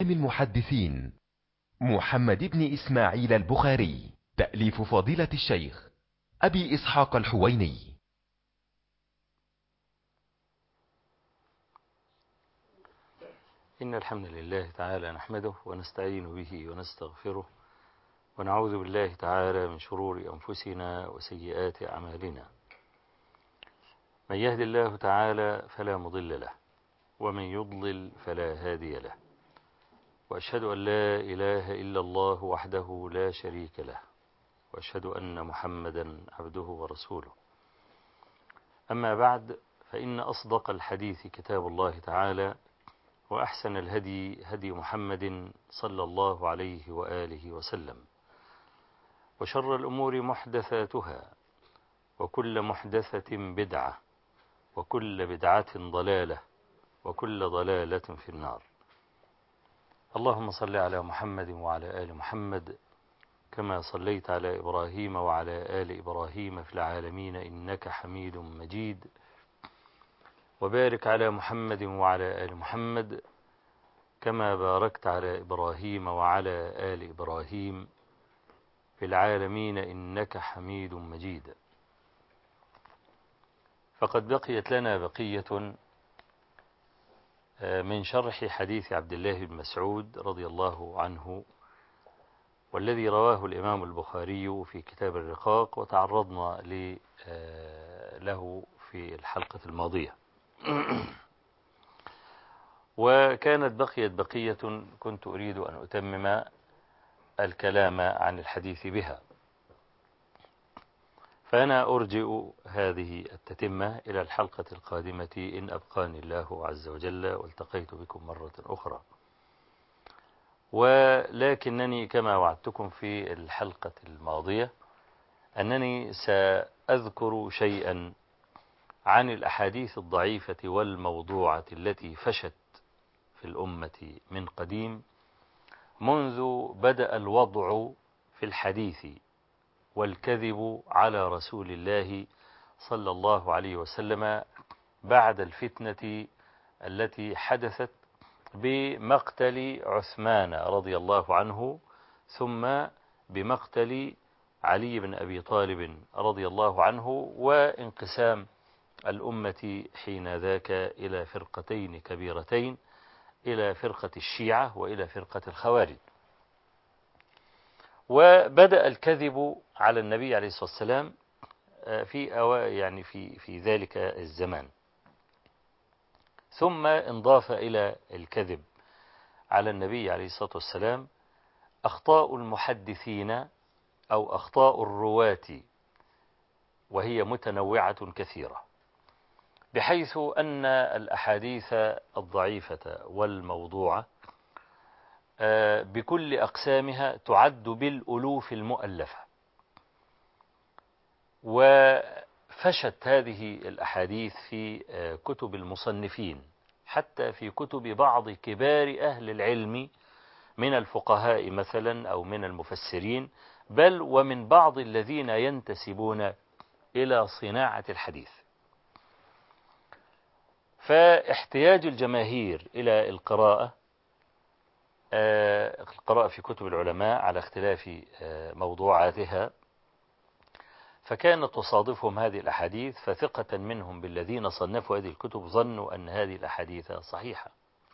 المحدثين محمد بن إسماعيل البخاري تأليف فضيلة الشيخ أبي إسحاق الحويني إن الحمد لله تعالى نحمده ونستعين به ونستغفره ونعوذ بالله تعالى من شرور أنفسنا وسيئات أعمالنا من يهد الله تعالى فلا مضل له ومن يضلل فلا هادي له وأشهد أن لا إله إلا الله وحده لا شريك له وأشهد أن محمدا عبده ورسوله أما بعد فإن أصدق الحديث كتاب الله تعالى وأحسن الهدي هدي محمد صلى الله عليه وآله وسلم وشر الأمور محدثاتها وكل محدثة بدعة وكل بدعة ضلالة وكل ضلالة في النار اللهم صل على محمد وعلى آل محمد كما صليت على إبراهيم وعلى آل إبراهيم في العالمين إنك حميد مجيد وبارك على محمد وعلى آل محمد كما باركت على إبراهيم وعلى آل إبراهيم في العالمين إنك حميد مجيد فقد بقيت لنا بقية من شرح حديث عبد الله بن مسعود رضي الله عنه والذي رواه الإمام البخاري في كتاب الرقاق وتعرضنا له في الحلقة الماضية وكانت بقيت بقية كنت أريد أن أتمم الكلام عن الحديث بها فأنا أرجئ هذه التتمة إلى الحلقة القادمة إن أبقاني الله عز وجل والتقيت بكم مرة أخرى ولكنني كما وعدتكم في الحلقة الماضية أنني سأذكر شيئا عن الأحاديث الضعيفة والموضوعة التي فشت في الأمة من قديم منذ بدأ الوضع في الحديث والكذب على رسول الله صلى الله عليه وسلم بعد الفتنة التي حدثت بمقتل عثمان رضي الله عنه ثم بمقتل علي بن أبي طالب رضي الله عنه وانقسام الأمة حين ذاك إلى فرقتين كبيرتين إلى فرقة الشيعة وإلى فرقة الخوارج وبدأ الكذب على النبي عليه الصلاة والسلام في أو يعني في في ذلك الزمان ثم انضاف إلى الكذب على النبي عليه الصلاة والسلام أخطاء المحدثين أو أخطاء الرواة وهي متنوعة كثيرة بحيث أن الأحاديث الضعيفة والموضوعة بكل أقسامها تعد بالألوف المؤلفة وفشت هذه الأحاديث في كتب المصنفين حتى في كتب بعض كبار أهل العلم من الفقهاء مثلا أو من المفسرين بل ومن بعض الذين ينتسبون إلى صناعة الحديث فاحتياج الجماهير إلى القراءة القراءة في كتب العلماء على اختلاف موضوعاتها فكانت تصادفهم هذه الأحاديث فثقة منهم بالذين صنفوا هذه الكتب ظنوا أن هذه الأحاديث صحيحة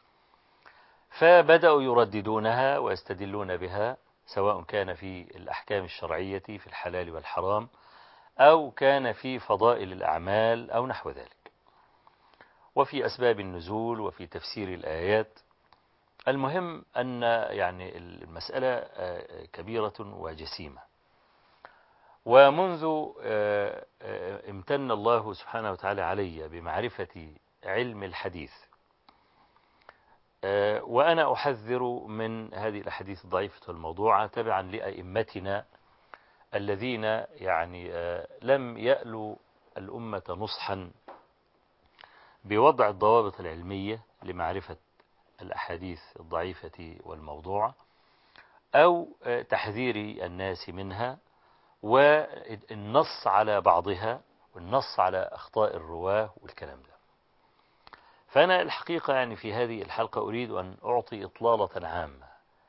فبدأوا يرددونها ويستدلون بها سواء كان في الأحكام الشرعية في الحلال والحرام أو كان في فضائل الأعمال أو نحو ذلك وفي أسباب النزول وفي تفسير الآيات المهم أن يعني المسألة كبيرة وجسيمة ومنذ امتن الله سبحانه وتعالى علي بمعرفة علم الحديث وأنا أحذر من هذه الأحاديث الضعيفة والموضوعة تبعا لأئمتنا الذين يعني لم يألوا الأمة نصحا بوضع الضوابط العلمية لمعرفة الأحاديث الضعيفة والموضوعة أو تحذير الناس منها والنص على بعضها والنص على أخطاء الرواه والكلام ده فأنا الحقيقة يعني في هذه الحلقة أريد أن أعطي إطلالة عامة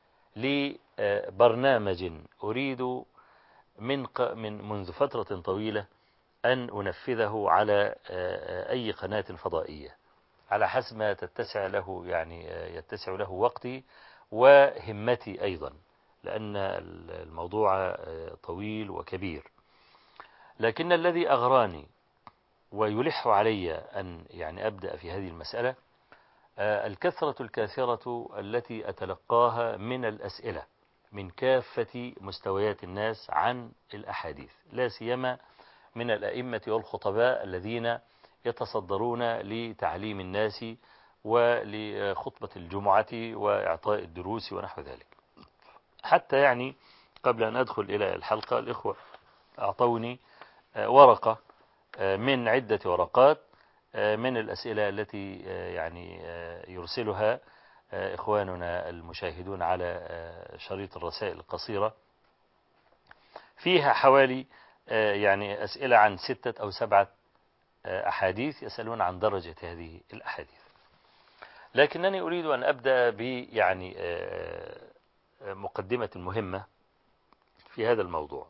لبرنامج أريد من من منذ فترة طويلة أن أنفذه على أي قناة فضائية على حسب ما تتسع له يعني يتسع له وقتي وهمتي أيضا لأن الموضوع طويل وكبير لكن الذي أغراني ويلح علي أن يعني أبدأ في هذه المسألة الكثرة الكاثرة التي أتلقاها من الأسئلة من كافة مستويات الناس عن الأحاديث لا سيما من الأئمة والخطباء الذين يتصدرون لتعليم الناس ولخطبة الجمعة وإعطاء الدروس ونحو ذلك حتى يعني قبل أن أدخل إلى الحلقة الإخوة أعطوني ورقة من عدة ورقات من الأسئلة التي يعني يرسلها إخواننا المشاهدون على شريط الرسائل القصيرة فيها حوالي يعني أسئلة عن ستة أو سبعة أحاديث يسألون عن درجة هذه الأحاديث لكنني أريد أن أبدأ ب يعني مقدمة مهمة في هذا الموضوع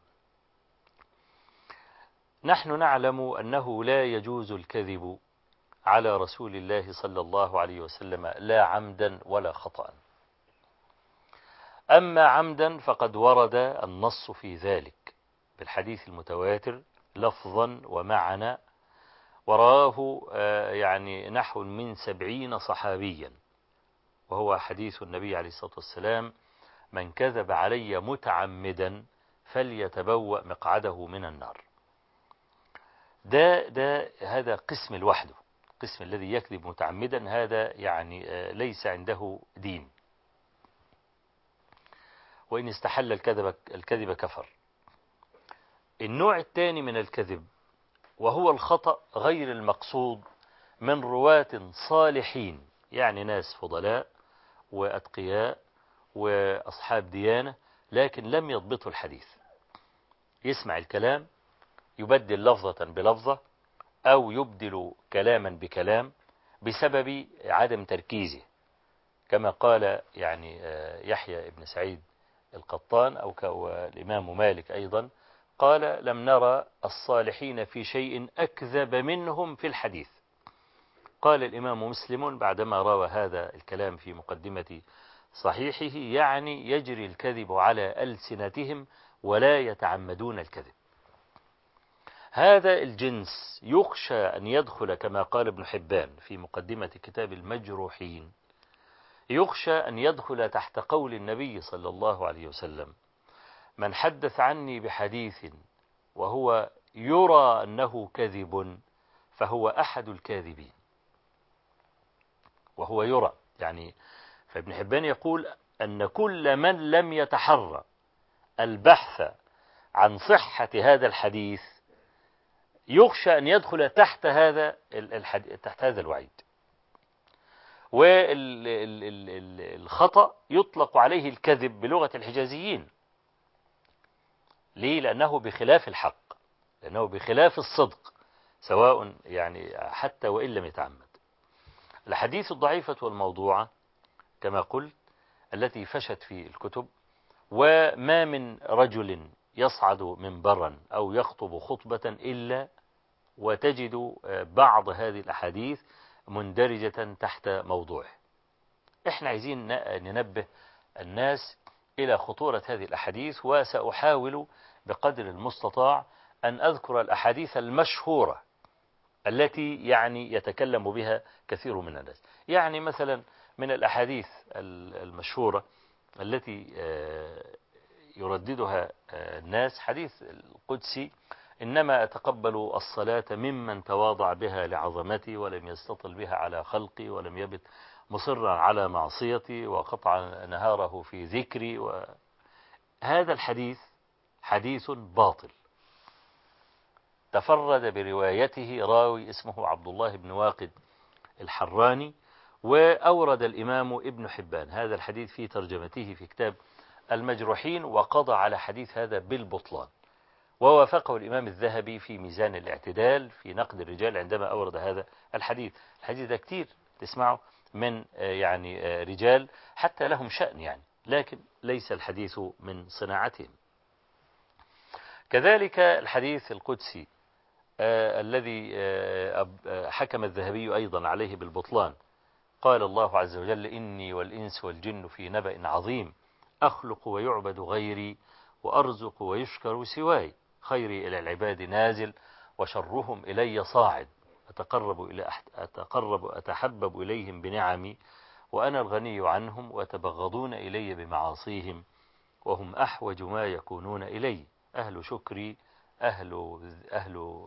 نحن نعلم أنه لا يجوز الكذب على رسول الله صلى الله عليه وسلم لا عمدا ولا خطأ أما عمدا فقد ورد النص في ذلك بالحديث المتواتر لفظا ومعنى وراه يعني نحو من سبعين صحابيا وهو حديث النبي عليه الصلاة والسلام من كذب علي متعمدا فليتبوأ مقعده من النار ده ده هذا قسم لوحده القسم الذي يكذب متعمدا هذا يعني ليس عنده دين وإن استحل الكذب الكذب كفر النوع الثاني من الكذب وهو الخطأ غير المقصود من رواة صالحين يعني ناس فضلاء وأتقياء وأصحاب ديانة لكن لم يضبطوا الحديث يسمع الكلام يبدل لفظة بلفظة أو يبدل كلاما بكلام بسبب عدم تركيزه كما قال يعني يحيى ابن سعيد القطان أو الإمام مالك أيضا قال لم نرى الصالحين في شيء أكذب منهم في الحديث قال الإمام مسلم بعدما روى هذا الكلام في مقدمة صحيحه يعني يجري الكذب على ألسنتهم ولا يتعمدون الكذب هذا الجنس يخشى أن يدخل كما قال ابن حبان في مقدمة كتاب المجروحين يخشى أن يدخل تحت قول النبي صلى الله عليه وسلم من حدث عني بحديث وهو يرى أنه كذب فهو أحد الكاذبين وهو يرى يعني فابن حبان يقول أن كل من لم يتحرى البحث عن صحة هذا الحديث يخشى أن يدخل تحت هذا الحديث تحت هذا الوعيد والخطأ يطلق عليه الكذب بلغة الحجازيين ليه لأنه بخلاف الحق لأنه بخلاف الصدق سواء يعني حتى وإن لم يتعمد الحديث الضعيفة والموضوعة كما قلت التي فشت في الكتب وما من رجل يصعد منبرا أو يخطب خطبة إلا وتجد بعض هذه الأحاديث مندرجة تحت موضوع احنا عايزين ننبه الناس إلى خطورة هذه الأحاديث وسأحاول بقدر المستطاع أن أذكر الأحاديث المشهورة التي يعني يتكلم بها كثير من الناس يعني مثلا من الأحاديث المشهورة التي يرددها الناس حديث القدسي إنما أتقبل الصلاة ممن تواضع بها لعظمتي ولم يستطل بها على خلقي ولم يبت مصرا على معصيتي وقطع نهاره في ذكري هذا الحديث حديث باطل تفرد بروايته راوي اسمه عبد الله بن واقد الحراني وأورد الإمام ابن حبان هذا الحديث في ترجمته في كتاب المجروحين وقضى على حديث هذا بالبطلان ووافقه الإمام الذهبي في ميزان الاعتدال في نقد الرجال عندما أورد هذا الحديث الحديث ده كتير تسمعه من يعني رجال حتى لهم شأن يعني لكن ليس الحديث من صناعتهم كذلك الحديث القدسي الذي حكم الذهبي أيضا عليه بالبطلان قال الله عز وجل إني والإنس والجن في نبأ عظيم أخلق ويعبد غيري وأرزق ويشكر سواي خيري إلى العباد نازل وشرهم إلي صاعد أتقرب إلى أتقرب أتحبب إليهم بنعمي وأنا الغني عنهم وتبغضون إلي بمعاصيهم وهم أحوج ما يكونون إلي أهل شكري أهل أهل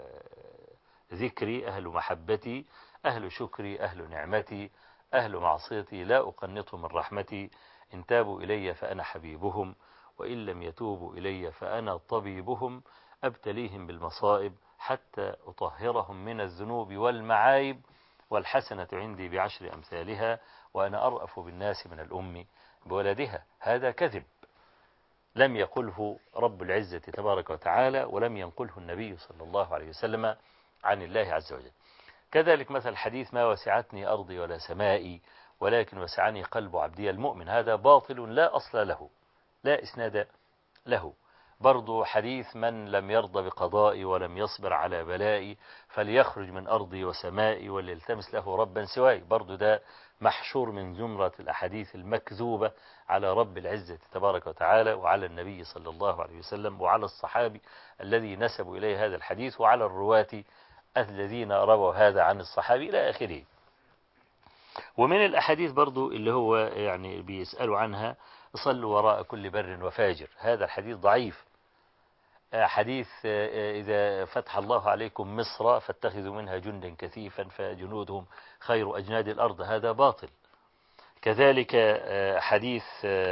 ذكري أهل محبتي أهل شكري أهل نعمتي أهل معصيتي لا أقنطهم من رحمتي إن تابوا إلي فأنا حبيبهم وإن لم يتوبوا إلي فأنا طبيبهم أبتليهم بالمصائب حتى أطهرهم من الذنوب والمعايب والحسنة عندي بعشر أمثالها وأنا أرأف بالناس من الأم بولدها هذا كذب لم يقله رب العزة تبارك وتعالى ولم ينقله النبي صلى الله عليه وسلم عن الله عز وجل كذلك مثل حديث ما وسعتني أرضي ولا سمائي ولكن وسعني قلب عبدي المؤمن هذا باطل لا أصل له لا إسناد له برضو حديث من لم يرضى بقضائي ولم يصبر على بلائي فليخرج من أرضي وسمائي وليلتمس له ربا سواي برضو ده محشور من زمرة الأحاديث المكذوبة على رب العزة تبارك وتعالى وعلى النبي صلى الله عليه وسلم وعلى الصحابي الذي نسبوا إليه هذا الحديث وعلى الرواة الذين رووا هذا عن الصحابي إلى آخره ومن الأحاديث برضو اللي هو يعني بيسألوا عنها صلوا وراء كل بر وفاجر هذا الحديث ضعيف حديث إذا فتح الله عليكم مصر فاتخذوا منها جندا كثيفا فجنودهم خير أجناد الأرض هذا باطل كذلك حديث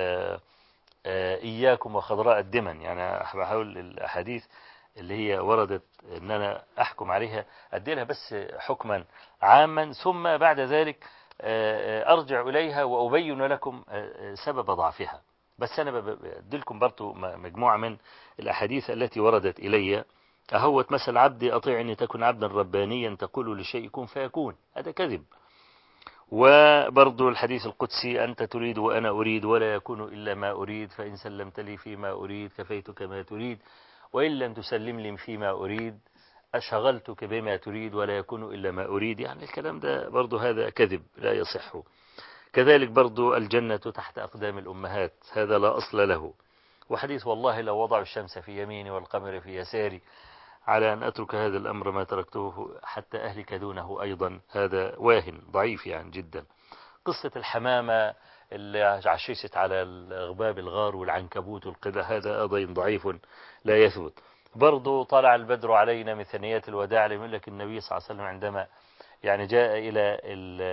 إياكم وخضراء الدمن يعني بحاول الأحاديث اللي هي وردت ان انا احكم عليها ادي لها بس حكما عاما ثم بعد ذلك ارجع اليها وابين لكم سبب ضعفها بس انا بدي لكم برضو مجموعه من الاحاديث التي وردت الي اهوت مثل عبدي اطيعني تكن عبدا ربانيا تقول لشيء كن فيكون هذا كذب وبرضو الحديث القدسي أنت تريد وأنا أريد ولا يكون إلا ما أريد فإن سلمت لي فيما أريد كفيتك ما تريد وإن لم تسلم لي فيما أريد أشغلتك بما تريد ولا يكون إلا ما أريد يعني الكلام ده برضو هذا كذب لا يصح كذلك برضو الجنة تحت أقدام الأمهات هذا لا أصل له وحديث والله لو وضعوا الشمس في يميني والقمر في يساري على أن أترك هذا الأمر ما تركته حتى أهلك دونه أيضا هذا واهن ضعيف يعني جدا قصة الحمامة اللي عششت على الغباب الغار والعنكبوت والقدة هذا أيضا ضعيف لا يثبت برضو طلع البدر علينا من ثنيات الوداع لم لك النبي صلى الله عليه وسلم عندما يعني جاء إلى ال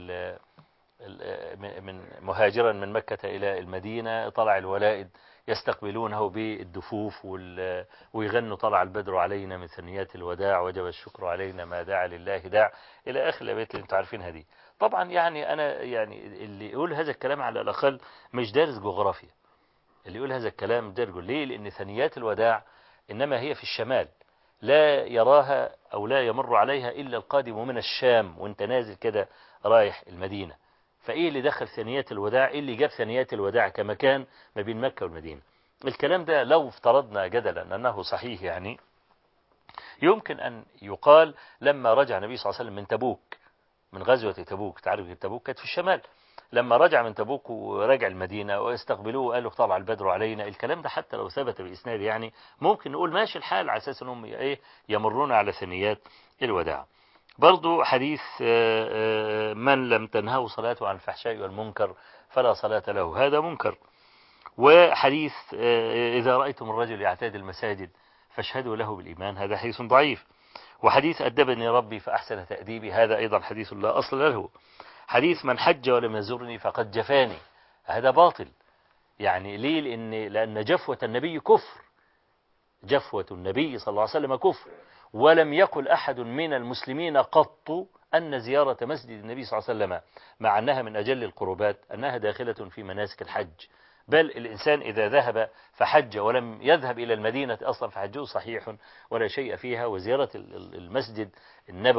ال من مهاجرا من مكة إلى المدينة طلع الولائد يستقبلونه بالدفوف ويغنوا طلع البدر علينا من ثنيات الوداع وجب الشكر علينا ما دعا لله داع إلى آخر الأبيات اللي انتم عارفين هذه طبعا يعني أنا يعني اللي يقول هذا الكلام على الأقل مش دارس جغرافيا اللي يقول هذا الكلام دارس ليه لأن ثنيات الوداع إنما هي في الشمال لا يراها أو لا يمر عليها إلا القادم من الشام وانت نازل كده رايح المدينة فإيه اللي دخل ثنيات الوداع إيه اللي جاب ثنيات الوداع كمكان ما بين مكة والمدينة الكلام ده لو افترضنا جدلا أنه صحيح يعني يمكن أن يقال لما رجع النبي صلى الله عليه وسلم من تبوك من غزوة تبوك تعرف تبوك كانت في الشمال لما رجع من تبوك ورجع المدينة واستقبلوه وقالوا طلع البدر علينا الكلام ده حتى لو ثبت بإسناد يعني ممكن نقول ماشي الحال على أساس أنهم إيه يمرون على ثنيات الوداع برضو حديث من لم تنهه صلاته عن الفحشاء والمنكر فلا صلاة له هذا منكر وحديث إذا رأيتم الرجل يعتاد المساجد فاشهدوا له بالإيمان هذا حديث ضعيف وحديث أدبني ربي فأحسن تأديبي هذا أيضا حديث لا أصل له حديث من حج ولم يزرني فقد جفاني هذا باطل يعني ليه لأن, لأن جفوة النبي كفر جفوة النبي صلى الله عليه وسلم كفر ولم يقل أحد من المسلمين قط أن زيارة مسجد النبي صلى الله عليه وسلم مع أنها من أجل القربات أنها داخلة في مناسك الحج بل الإنسان إذا ذهب فحج ولم يذهب إلى المدينة أصلا فحجه صحيح ولا شيء فيها وزيارة المسجد النبوي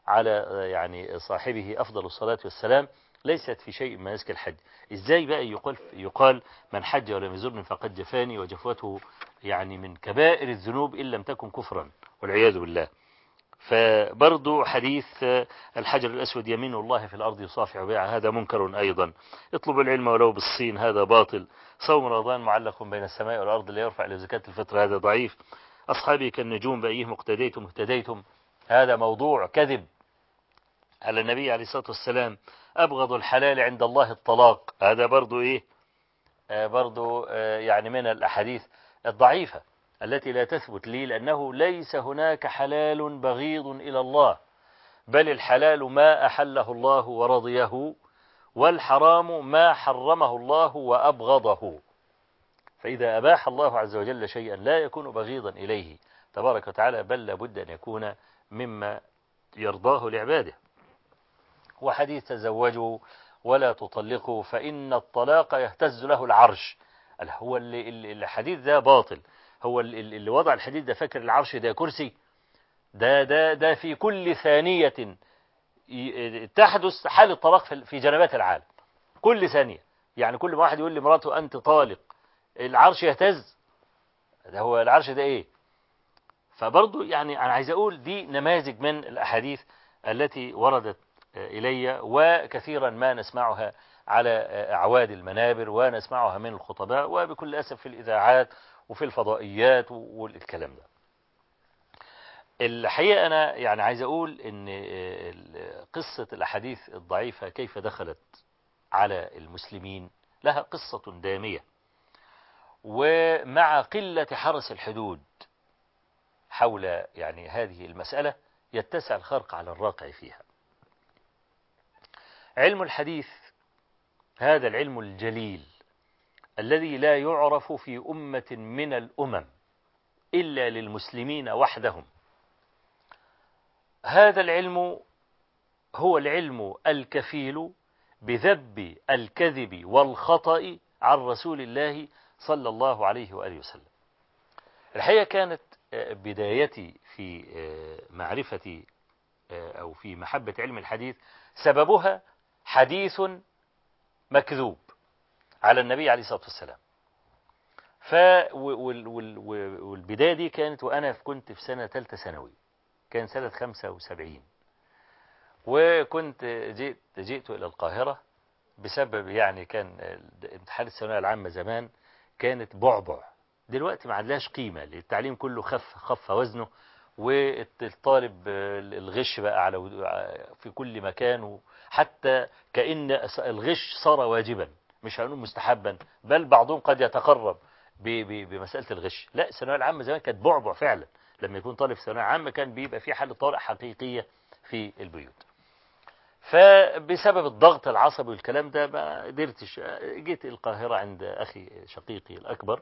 على يعني صاحبه أفضل الصلاة والسلام ليست في شيء من مناسك الحج ازاي بقى يقال يقال من حج ولم يزرني فقد جفاني وجفوته يعني من كبائر الذنوب إن لم تكن كفرا والعياذ بالله فبرضو حديث الحجر الأسود يمين الله في الأرض يصافح بها هذا منكر أيضا اطلب العلم ولو بالصين هذا باطل صوم رمضان معلق بين السماء والأرض لا يرفع لزكاة الفطر هذا ضعيف أصحابي كالنجوم بأيهم اقتديتم اهتديتم هذا موضوع كذب على النبي عليه الصلاة والسلام أبغض الحلال عند الله الطلاق هذا برضو إيه آه برضو آه يعني من الأحاديث الضعيفة التي لا تثبت لي لأنه ليس هناك حلال بغيض إلى الله بل الحلال ما أحله الله ورضيه والحرام ما حرمه الله وأبغضه فإذا أباح الله عز وجل شيئا لا يكون بغيضا إليه تبارك وتعالى بل لابد أن يكون مما يرضاه لعباده وحديث تزوجوا ولا تطلقوا فإن الطلاق يهتز له العرش هو اللي الحديث ده باطل هو اللي وضع الحديث ده فاكر العرش ده كرسي ده ده ده في كل ثانية تحدث حالة طلاق في جنبات العالم كل ثانية يعني كل ما واحد يقول لمراته أنت طالق العرش يهتز ده هو العرش ده إيه فبرضه يعني أنا عايز أقول دي نماذج من الأحاديث التي وردت إلي وكثيرا ما نسمعها على أعواد المنابر ونسمعها من الخطباء وبكل أسف في الإذاعات وفي الفضائيات والكلام ده الحقيقة أنا يعني عايز أقول إن قصة الأحاديث الضعيفة كيف دخلت على المسلمين لها قصة دامية ومع قلة حرس الحدود حول يعني هذه المسألة يتسع الخرق على الراقع فيها علم الحديث هذا العلم الجليل الذي لا يعرف في أمة من الأمم إلا للمسلمين وحدهم هذا العلم هو العلم الكفيل بذب الكذب والخطأ عن رسول الله صلى الله عليه وآله وسلم الحقيقة كانت بدايتي في معرفة أو في محبة علم الحديث سببها حديث مكذوب على النبي عليه الصلاة والسلام ف والبداية دي كانت وأنا كنت في سنة ثالثة ثانوي كان سنة 75 وكنت جئت جئت إلى القاهرة بسبب يعني كان امتحان الثانوية العامة زمان كانت بعبع دلوقتي ما عندهاش قيمة التعليم كله خف خف وزنه والطالب الغش بقى على في كل مكان حتى كأن الغش صار واجبا مش هنقول مستحبا بل بعضهم قد يتقرب بمسألة الغش لا الثانوية العامة زمان كانت بعبع فعلا لما يكون طالب في ثانوية عامة كان بيبقى في حالة طارئ حقيقية في البيوت فبسبب الضغط العصبي والكلام ده ما قدرتش جيت القاهرة عند أخي شقيقي الأكبر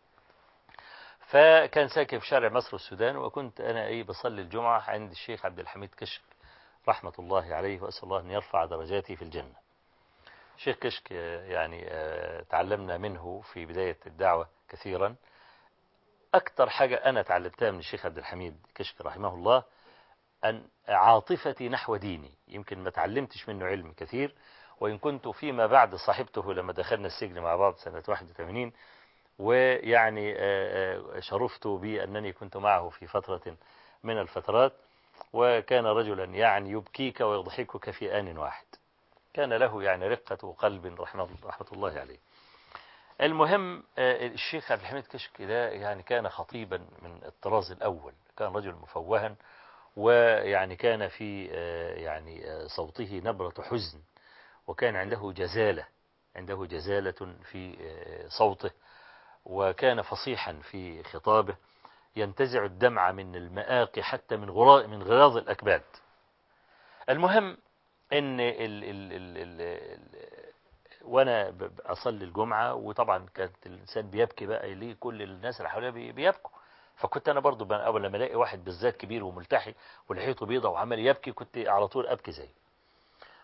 فكان ساكن في شارع مصر والسودان وكنت أنا إيه بصلي الجمعة عند الشيخ عبد الحميد كشك رحمة الله عليه وأسأل الله أن يرفع درجاتي في الجنة شيخ كشك يعني تعلمنا منه في بداية الدعوة كثيرا أكثر حاجة أنا تعلمتها من الشيخ عبد الحميد كشك رحمه الله أن عاطفتي نحو ديني يمكن ما تعلمتش منه علم كثير وإن كنت فيما بعد صاحبته لما دخلنا السجن مع بعض سنة 81 ويعني شرفت بأنني كنت معه في فترة من الفترات وكان رجلا يعني يبكيك ويضحكك في آن واحد كان له يعني رقة قلب رحمة, رحمة الله عليه المهم الشيخ عبد الحميد كشك ده يعني كان خطيبا من الطراز الأول كان رجل مفوها ويعني كان في يعني صوته نبرة حزن وكان عنده جزالة عنده جزالة في صوته وكان فصيحا في خطابه ينتزع الدمع من المآقي حتى من غراء من غراض الأكباد المهم ان ال ال ال ال ال وانا اصلي الجمعه وطبعا كانت الانسان بيبكي بقى ليه كل الناس اللي حواليه بيبكوا فكنت انا برضو اول لما الاقي واحد بالذات كبير وملتحي ولحيته بيضة وعمال يبكي كنت على طول ابكي زيه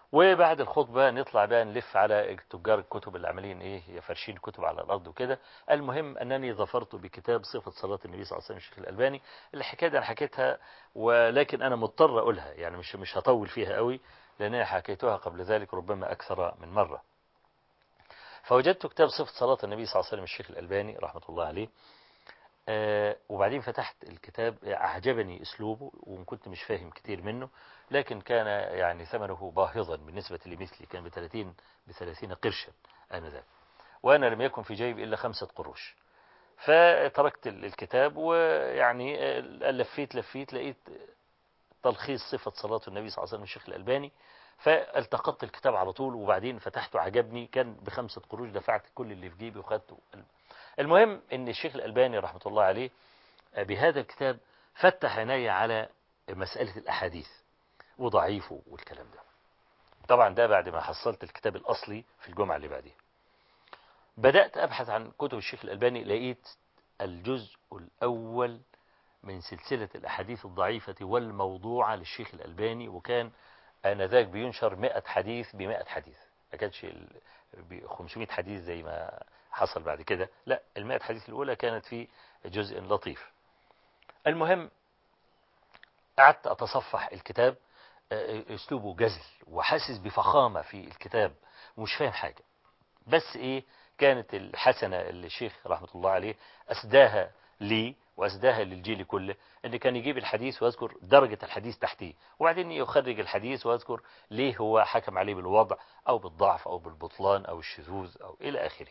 وبعد الخطبة نطلع بقى نلف على تجار الكتب اللي عاملين ايه يفرشين الكتب على الارض وكده المهم انني ظفرت بكتاب صفة صلاة النبي صلى الله عليه وسلم الشيخ الالباني الحكاية دي انا حكيتها ولكن انا مضطر اقولها يعني مش مش هطول فيها قوي لان انا حكيتها قبل ذلك ربما اكثر من مرة فوجدت كتاب صفة صلاة النبي صلى الله عليه وسلم الشيخ الالباني رحمة الله عليه آه وبعدين فتحت الكتاب أعجبني أسلوبه وإن كنت مش فاهم كتير منه لكن كان يعني ثمنه باهظا بالنسبة لمثلي كان بثلاثين بثلاثين قرشا آنذاك وأنا لم يكن في جيبي إلا خمسة قروش فتركت الكتاب ويعني لفيت لفيت لقيت تلخيص صفة صلاة النبي صلى الله عليه وسلم الشيخ الألباني فالتقطت الكتاب على طول وبعدين فتحته عجبني كان بخمسة قروش دفعت كل اللي في جيبي وخدته المهم ان الشيخ الألباني رحمة الله عليه بهذا الكتاب فتح عيني على مسألة الأحاديث وضعيفه والكلام ده طبعا ده بعد ما حصلت الكتاب الأصلي في الجمعة اللي بعدها بدأت أبحث عن كتب الشيخ الألباني لقيت الجزء الأول من سلسلة الأحاديث الضعيفة والموضوعة للشيخ الألباني وكان آنذاك بينشر 100 حديث ب 100 حديث ما كانش ب 500 حديث زي ما حصل بعد كده لا المائة حديث الأولى كانت في جزء لطيف المهم قعدت أتصفح الكتاب أسلوبه جزل وحاسس بفخامة في الكتاب ومش فاهم حاجة بس إيه كانت الحسنة اللي الشيخ رحمة الله عليه أسداها لي وأسداها للجيل كله أن كان يجيب الحديث ويذكر درجة الحديث تحتيه وبعدين يخرج الحديث ويذكر ليه هو حكم عليه بالوضع أو بالضعف أو بالبطلان أو الشذوذ أو إلى آخره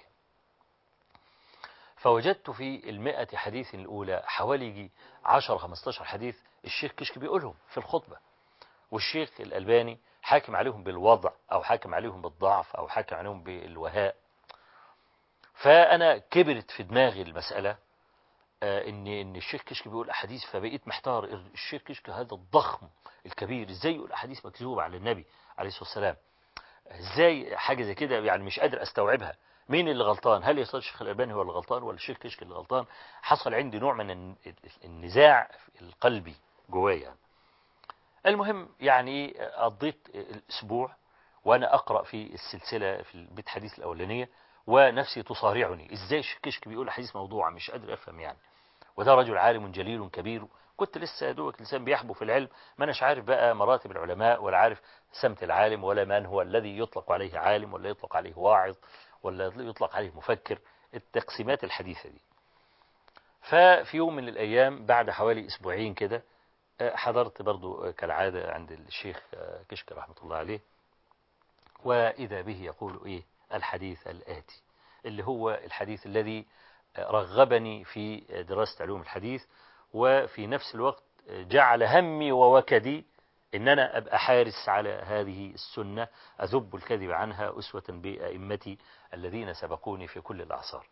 فوجدت في المئة حديث الأولى حوالي 10-15 حديث الشيخ كشك بيقولهم في الخطبة والشيخ الألباني حاكم عليهم بالوضع أو حاكم عليهم بالضعف أو حاكم عليهم بالوهاء فأنا كبرت في دماغي المسألة ان ان الشيخ كشك بيقول احاديث فبقيت محتار الشيخ كشك هذا الضخم الكبير ازاي يقول احاديث مكذوبه على النبي عليه الصلاه والسلام ازاي حاجه زي كده يعني مش قادر استوعبها مين اللي غلطان هل يا الشيخ الألباني هو اللي غلطان ولا الشيخ كشك اللي غلطان حصل عندي نوع من النزاع القلبي جوايا يعني. المهم يعني قضيت الأسبوع وأنا أقرأ في السلسلة في البيت حديث الأولانية ونفسي تصارعني إزاي الشيخ كشك بيقول حديث موضوع مش قادر أفهم يعني وده رجل عالم جليل كبير كنت لسه دوك لسان بيحبو في العلم ما أناش عارف بقى مراتب العلماء ولا عارف سمت العالم ولا من هو الذي يطلق عليه عالم ولا يطلق عليه واعظ ولا يطلق عليه مفكر التقسيمات الحديثة دي ففي يوم من الأيام بعد حوالي أسبوعين كده حضرت برضو كالعادة عند الشيخ كشك رحمة الله عليه وإذا به يقول إيه الحديث الآتي اللي هو الحديث الذي رغبني في دراسة علوم الحديث وفي نفس الوقت جعل همي ووكدي إن أنا أبقى حارس على هذه السنة أذب الكذب عنها أسوة بأئمتي الذين سبقوني في كل الأعصار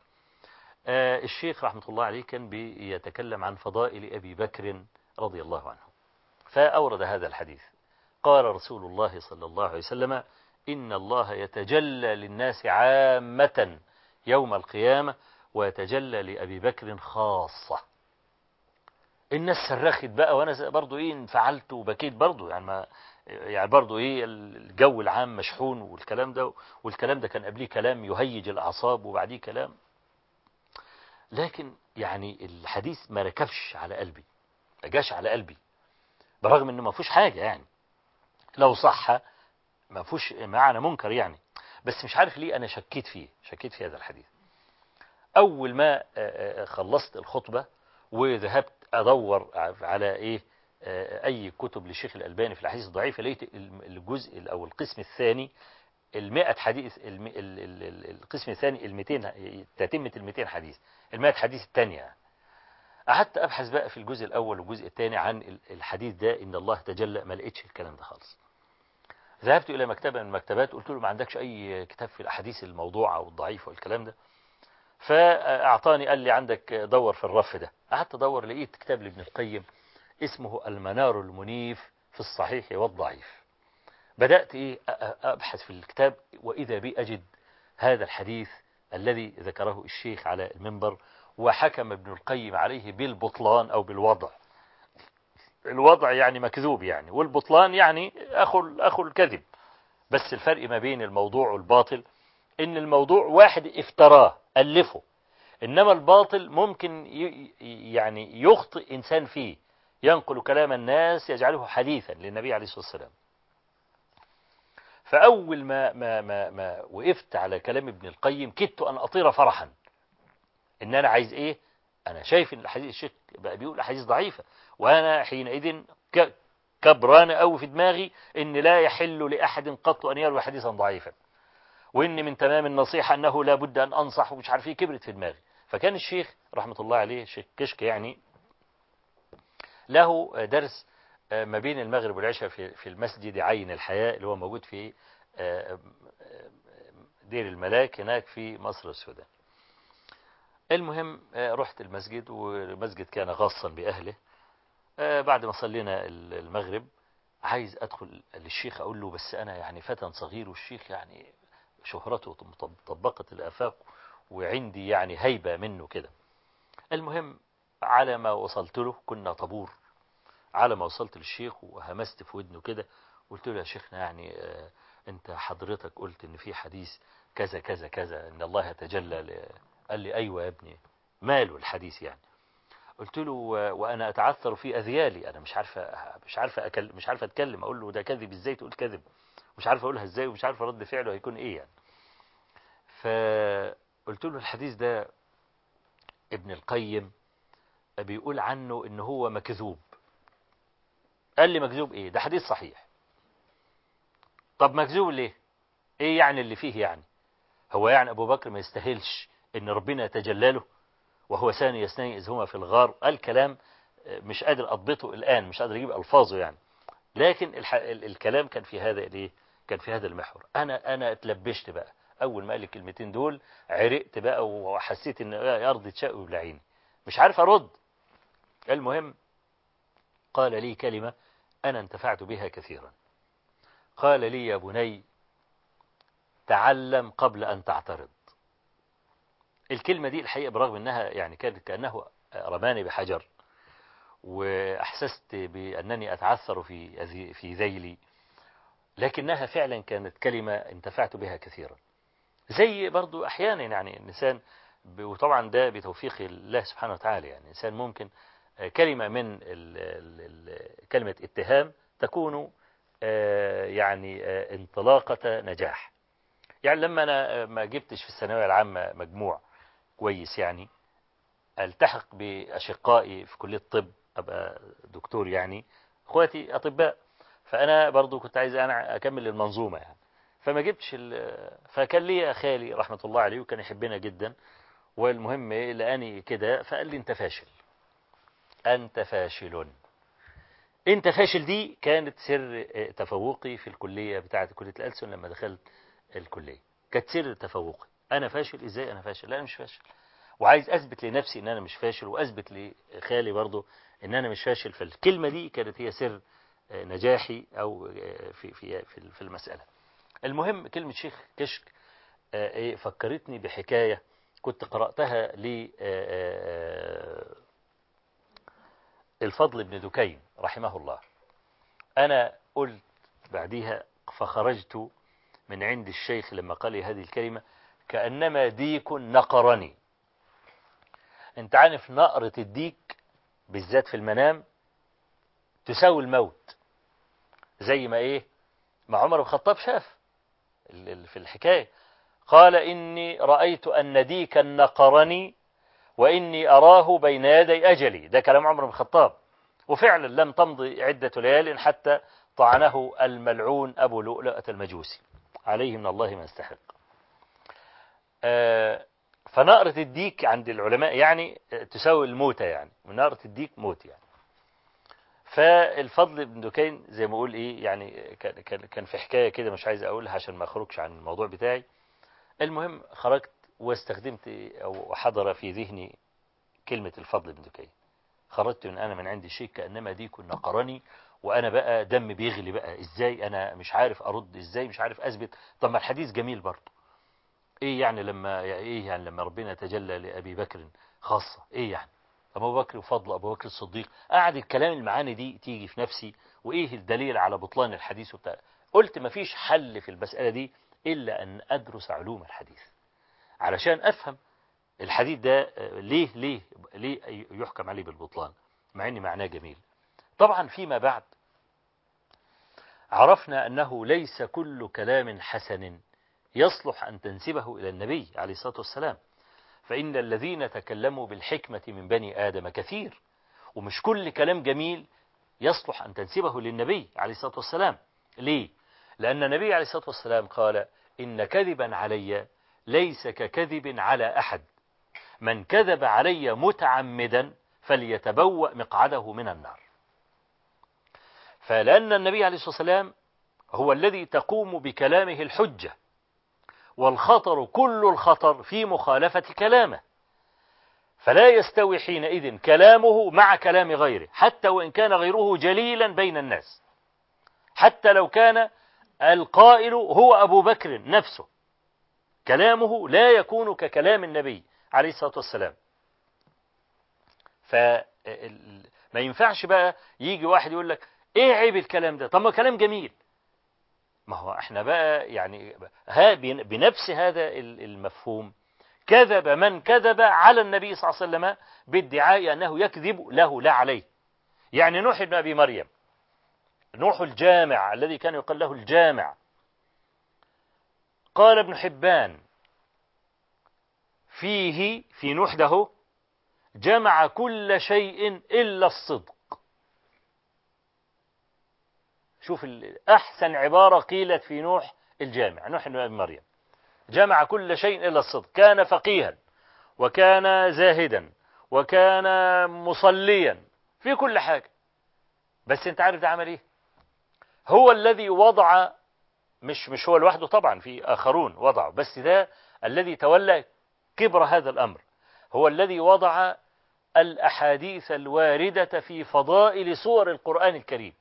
الشيخ رحمة الله عليه كان بيتكلم عن فضائل أبي بكر رضي الله عنه فأورد هذا الحديث قال رسول الله صلى الله عليه وسلم إن الله يتجلى للناس عامة يوم القيامة ويتجلى لأبي بكر خاصة الناس صرخت بقى وانا برضو ايه انفعلت وبكيت برضو يعني ما يعني برضو ايه الجو العام مشحون والكلام ده والكلام ده كان قبليه كلام يهيج الاعصاب وبعديه كلام لكن يعني الحديث ما ركبش على قلبي ما جاش على قلبي برغم انه ما فيهوش حاجه يعني لو صح ما فيهوش معنى منكر يعني بس مش عارف ليه انا شكيت فيه شكيت في هذا الحديث اول ما خلصت الخطبه وذهبت ادور على ايه اي كتب للشيخ الالباني في الاحاديث الضعيفه لقيت الجزء او القسم الثاني ال100 حديث القسم الثاني ال200 تتمه ال200 حديث ال100 حديث الثانيه قعدت ابحث بقى في الجزء الاول والجزء الثاني عن الحديث ده ان الله تجلى ما لقيتش الكلام ده خالص ذهبت الى مكتبه من المكتبات قلت له ما عندكش اي كتاب في الاحاديث الموضوعه او الضعيفه والكلام ده فأعطاني قال لي عندك دور في الرف ده قعدت أدور لقيت كتاب لابن القيم اسمه المنار المنيف في الصحيح والضعيف بدأت إيه أبحث في الكتاب وإذا بي أجد هذا الحديث الذي ذكره الشيخ على المنبر وحكم ابن القيم عليه بالبطلان أو بالوضع الوضع يعني مكذوب يعني والبطلان يعني أخو, أخو الكذب بس الفرق ما بين الموضوع والباطل ان الموضوع واحد افتراه ألفه إنما الباطل ممكن يعني يخطئ إنسان فيه ينقل كلام الناس يجعله حديثا للنبي عليه الصلاة والسلام فأول ما, ما, ما, ما وقفت على كلام ابن القيم كدت أن أطير فرحا إن أنا عايز إيه أنا شايف إن الحديث الشيخ بقى بيقول أحاديث ضعيفة وأنا حينئذ كبران أو في دماغي إن لا يحل لأحد قط أن يروي حديثا ضعيفا وإن من تمام النصيحة أنه لا بد أن أنصح ومش عارف إيه كبرت في دماغي فكان الشيخ رحمة الله عليه الشيخ كشك يعني له درس ما بين المغرب والعشاء في في المسجد عين الحياة اللي هو موجود في دير الملاك هناك في مصر السودان المهم رحت المسجد والمسجد كان خاصا بأهله بعد ما صلينا المغرب عايز أدخل للشيخ أقول له بس أنا يعني فتى صغير والشيخ يعني شهرته طبقت الآفاق وعندي يعني هيبة منه كده المهم على ما وصلت له كنا طابور على ما وصلت للشيخ وهمست في ودنه كده قلت له يا شيخنا يعني آه انت حضرتك قلت ان في حديث كذا كذا كذا ان الله يتجلى قال لي ايوه يا ابني ماله الحديث يعني قلت له وانا اتعثر في اذيالي انا مش عارفه مش عارفه أكل مش عارفه اتكلم اقول له ده كذب ازاي تقول كذب مش عارفه اقولها ازاي ومش عارفه رد فعله هيكون ايه يعني فقلت له الحديث ده ابن القيم بيقول عنه ان هو مكذوب قال لي مكذوب ايه ده حديث صحيح طب مكذوب ليه ايه يعني اللي فيه يعني هو يعني ابو بكر ما يستاهلش ان ربنا يتجلى له وهو ثاني يثنين اذ هما في الغار قال كلام مش قادر اضبطه الان مش قادر اجيب الفاظه يعني لكن الح... الكلام كان في هذا الايه كان في هذا المحور انا انا اتلبشت بقى اول ما قال الكلمتين دول عرقت بقى وحسيت ان ارض تشق وبلعيني مش عارف ارد المهم قال لي كلمة أنا انتفعت بها كثيرا قال لي يا بني تعلم قبل أن تعترض الكلمة دي الحقيقة برغم أنها يعني كانت كأنه رماني بحجر وأحسست بأنني أتعثر في في ذيلي لكنها فعلا كانت كلمة انتفعت بها كثيرا زي برضو أحيانا يعني الإنسان وطبعا ده بتوفيق الله سبحانه وتعالى يعني الإنسان ممكن كلمة من ال ال كلمة اتهام تكون يعني انطلاقة نجاح يعني لما أنا ما جبتش في الثانوية العامة مجموع كويس يعني التحق بأشقائي في كلية الطب أبقى دكتور يعني اخواتي أطباء فأنا برضو كنت عايز أنا أكمل المنظومة يعني فما جبتش فكان لي خالي رحمة الله عليه وكان يحبنا جدا والمهم لقاني كده فقال لي أنت فاشل أنت فاشل أنت فاشل دي كانت سر تفوقي في الكلية بتاعة كلية الألسن لما دخلت الكلية كانت سر تفوقي أنا فاشل إزاي أنا فاشل لا أنا مش فاشل وعايز أثبت لنفسي إن أنا مش فاشل وأثبت لخالي برضه إن أنا مش فاشل فالكلمة دي كانت هي سر نجاحي أو في في في المسألة المهم كلمة شيخ كشك فكرتني بحكاية كنت قرأتها ل الفضل بن دكين رحمه الله أنا قلت بعديها فخرجت من عند الشيخ لما قال لي هذه الكلمة كأنما ديك نقرني انت عارف نقرة الديك بالذات في المنام تساوي الموت زي ما ايه ما عمر بن الخطاب شاف في الحكاية قال إني رأيت أن ديكا نقرني وإني أراه بين يدي أجلي ده كلام عمر بن الخطاب وفعلا لم تمضي عدة ليال حتى طعنه الملعون أبو لؤلؤة المجوسي عليه من الله ما يستحق فنقرة الديك عند العلماء يعني تساوي الموتة يعني ونقرة الديك موت يعني فالفضل بن دكين زي ما اقول ايه يعني كان كان في حكايه كده مش عايز اقولها عشان ما اخرجش عن الموضوع بتاعي المهم خرجت واستخدمت او حضر في ذهني كلمه الفضل بن دكين خرجت من انا من عندي شيء كانما دي كنا قرني وانا بقى دم بيغلي بقى ازاي انا مش عارف ارد ازاي مش عارف اثبت طب ما الحديث جميل برضه ايه يعني لما ايه يعني لما ربنا تجلى لابي بكر خاصه ايه يعني أبو بكر وفضل أبو بكر الصديق قعد الكلام المعاني دي تيجي في نفسي وإيه الدليل على بطلان الحديث وبتاع قلت مفيش حل في المسألة دي إلا أن أدرس علوم الحديث علشان أفهم الحديث ده ليه ليه ليه يحكم عليه بالبطلان مع ان معناه جميل طبعا فيما بعد عرفنا أنه ليس كل كلام حسن يصلح أن تنسبه إلى النبي عليه الصلاة والسلام فإن الذين تكلموا بالحكمة من بني آدم كثير ومش كل كلام جميل يصلح أن تنسبه للنبي عليه الصلاة والسلام ليه؟ لأن النبي عليه الصلاة والسلام قال إن كذبا علي ليس ككذب على أحد من كذب علي متعمدا فليتبوأ مقعده من النار فلأن النبي عليه الصلاة والسلام هو الذي تقوم بكلامه الحجة والخطر كل الخطر في مخالفة كلامه فلا يستوي حينئذ كلامه مع كلام غيره حتى وإن كان غيره جليلا بين الناس حتى لو كان القائل هو أبو بكر نفسه كلامه لا يكون ككلام النبي عليه الصلاة والسلام فما ينفعش بقى يجي واحد يقول لك ايه عيب الكلام ده طب ما كلام جميل ما هو احنا بقى يعني ها بنفس هذا المفهوم كذب من كذب على النبي صلى الله عليه وسلم بادعاء أنه يكذب له لا عليه يعني نوح بن أبي مريم نوح الجامع الذي كان يقال له الجامع قال ابن حبان فيه في نوح ده جمع كل شيء إلا الصدق شوف أحسن عبارة قيلت في نوح الجامع نوح بن أبي مريم جمع كل شيء إلا الصدق كان فقيها وكان زاهدا وكان مصليا في كل حاجة بس انت عارف ده عمل ايه هو الذي وضع مش مش هو لوحده طبعا في آخرون وضعوا بس ده الذي تولى كبر هذا الأمر هو الذي وضع الأحاديث الواردة في فضائل سور القرآن الكريم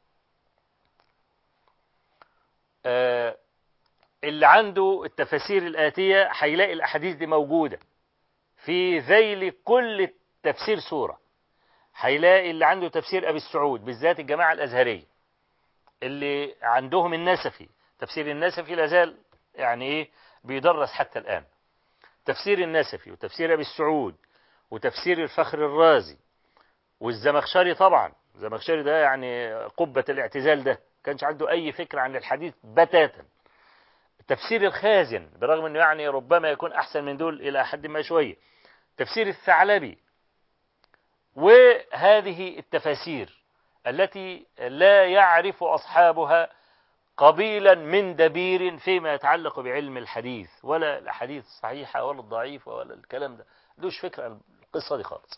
آه اللي عنده التفاسير الآتية هيلاقي الأحاديث دي موجودة في ذيل كل تفسير سورة هيلاقي اللي عنده تفسير أبي السعود بالذات الجماعة الأزهرية اللي عندهم النسفي تفسير النسفي لازال يعني إيه بيدرس حتى الآن تفسير النسفي وتفسير أبي السعود وتفسير الفخر الرازي والزمخشري طبعا الزمخشري ده يعني قبة الاعتزال ده كانش عنده أي فكرة عن الحديث بتاتا تفسير الخازن برغم أنه يعني ربما يكون أحسن من دول إلى حد ما شوية تفسير الثعلبي وهذه التفاسير التي لا يعرف أصحابها قبيلا من دبير فيما يتعلق بعلم الحديث ولا الأحاديث الصحيحة ولا الضعيفة ولا الكلام ده دوش فكرة عن القصة دي خالص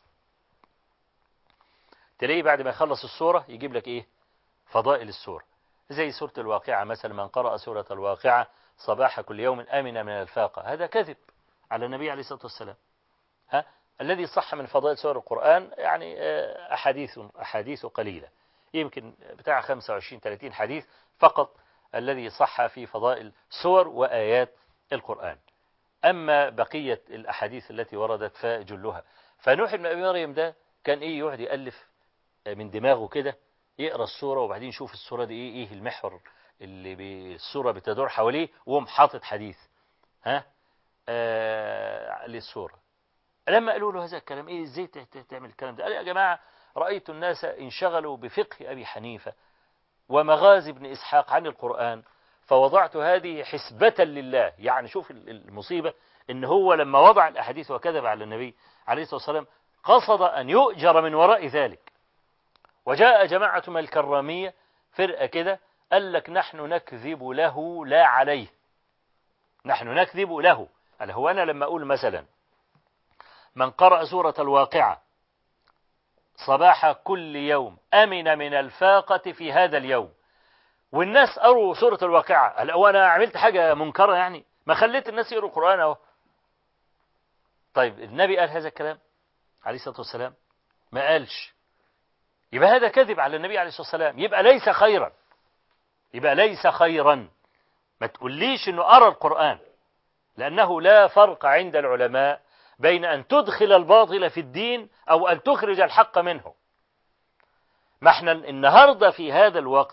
تلاقيه بعد ما يخلص السورة يجيب لك إيه فضائل السورة زي سورة الواقعة مثلا من قرأ سورة الواقعة صباح كل يوم آمن من الفاقة هذا كذب على النبي عليه الصلاة والسلام ها الذي صح من فضائل سور القرآن يعني أحاديث أحاديث قليلة يمكن بتاع 25 30 حديث فقط الذي صح في فضائل سور وآيات القرآن أما بقية الأحاديث التي وردت فجلها فنوح بن أبي مريم ده كان إيه يقعد يألف من دماغه كده يقرأ السورة وبعدين يشوف السورة دي إيه إيه المحور اللي بالسورة بتدور حواليه وهم حاطط حديث ها آه للسورة لما قالوا له هذا الكلام إيه إزاي تعمل الكلام ده قال يا جماعة رأيت الناس انشغلوا بفقه أبي حنيفة ومغازي ابن إسحاق عن القرآن فوضعت هذه حسبة لله يعني شوف المصيبة إن هو لما وضع الأحاديث وكذب على النبي عليه الصلاة والسلام قصد أن يؤجر من وراء ذلك وجاء جماعة من الكرامية فرقة كده قال لك نحن نكذب له لا عليه نحن نكذب له قال هو أنا لما أقول مثلا من قرأ سورة الواقعة صباح كل يوم أمن من الفاقة في هذا اليوم والناس قروا سورة الواقعة قال هو أنا عملت حاجة منكرة يعني ما خليت الناس يقروا القرآن أهو طيب النبي قال هذا الكلام عليه الصلاة والسلام ما قالش يبقى هذا كذب على النبي عليه الصلاة والسلام يبقى ليس خيرا يبقى ليس خيرا ما تقوليش انه أرى القرآن لأنه لا فرق عند العلماء بين أن تدخل الباطل في الدين أو أن تخرج الحق منه ما احنا النهاردة في هذا الوقت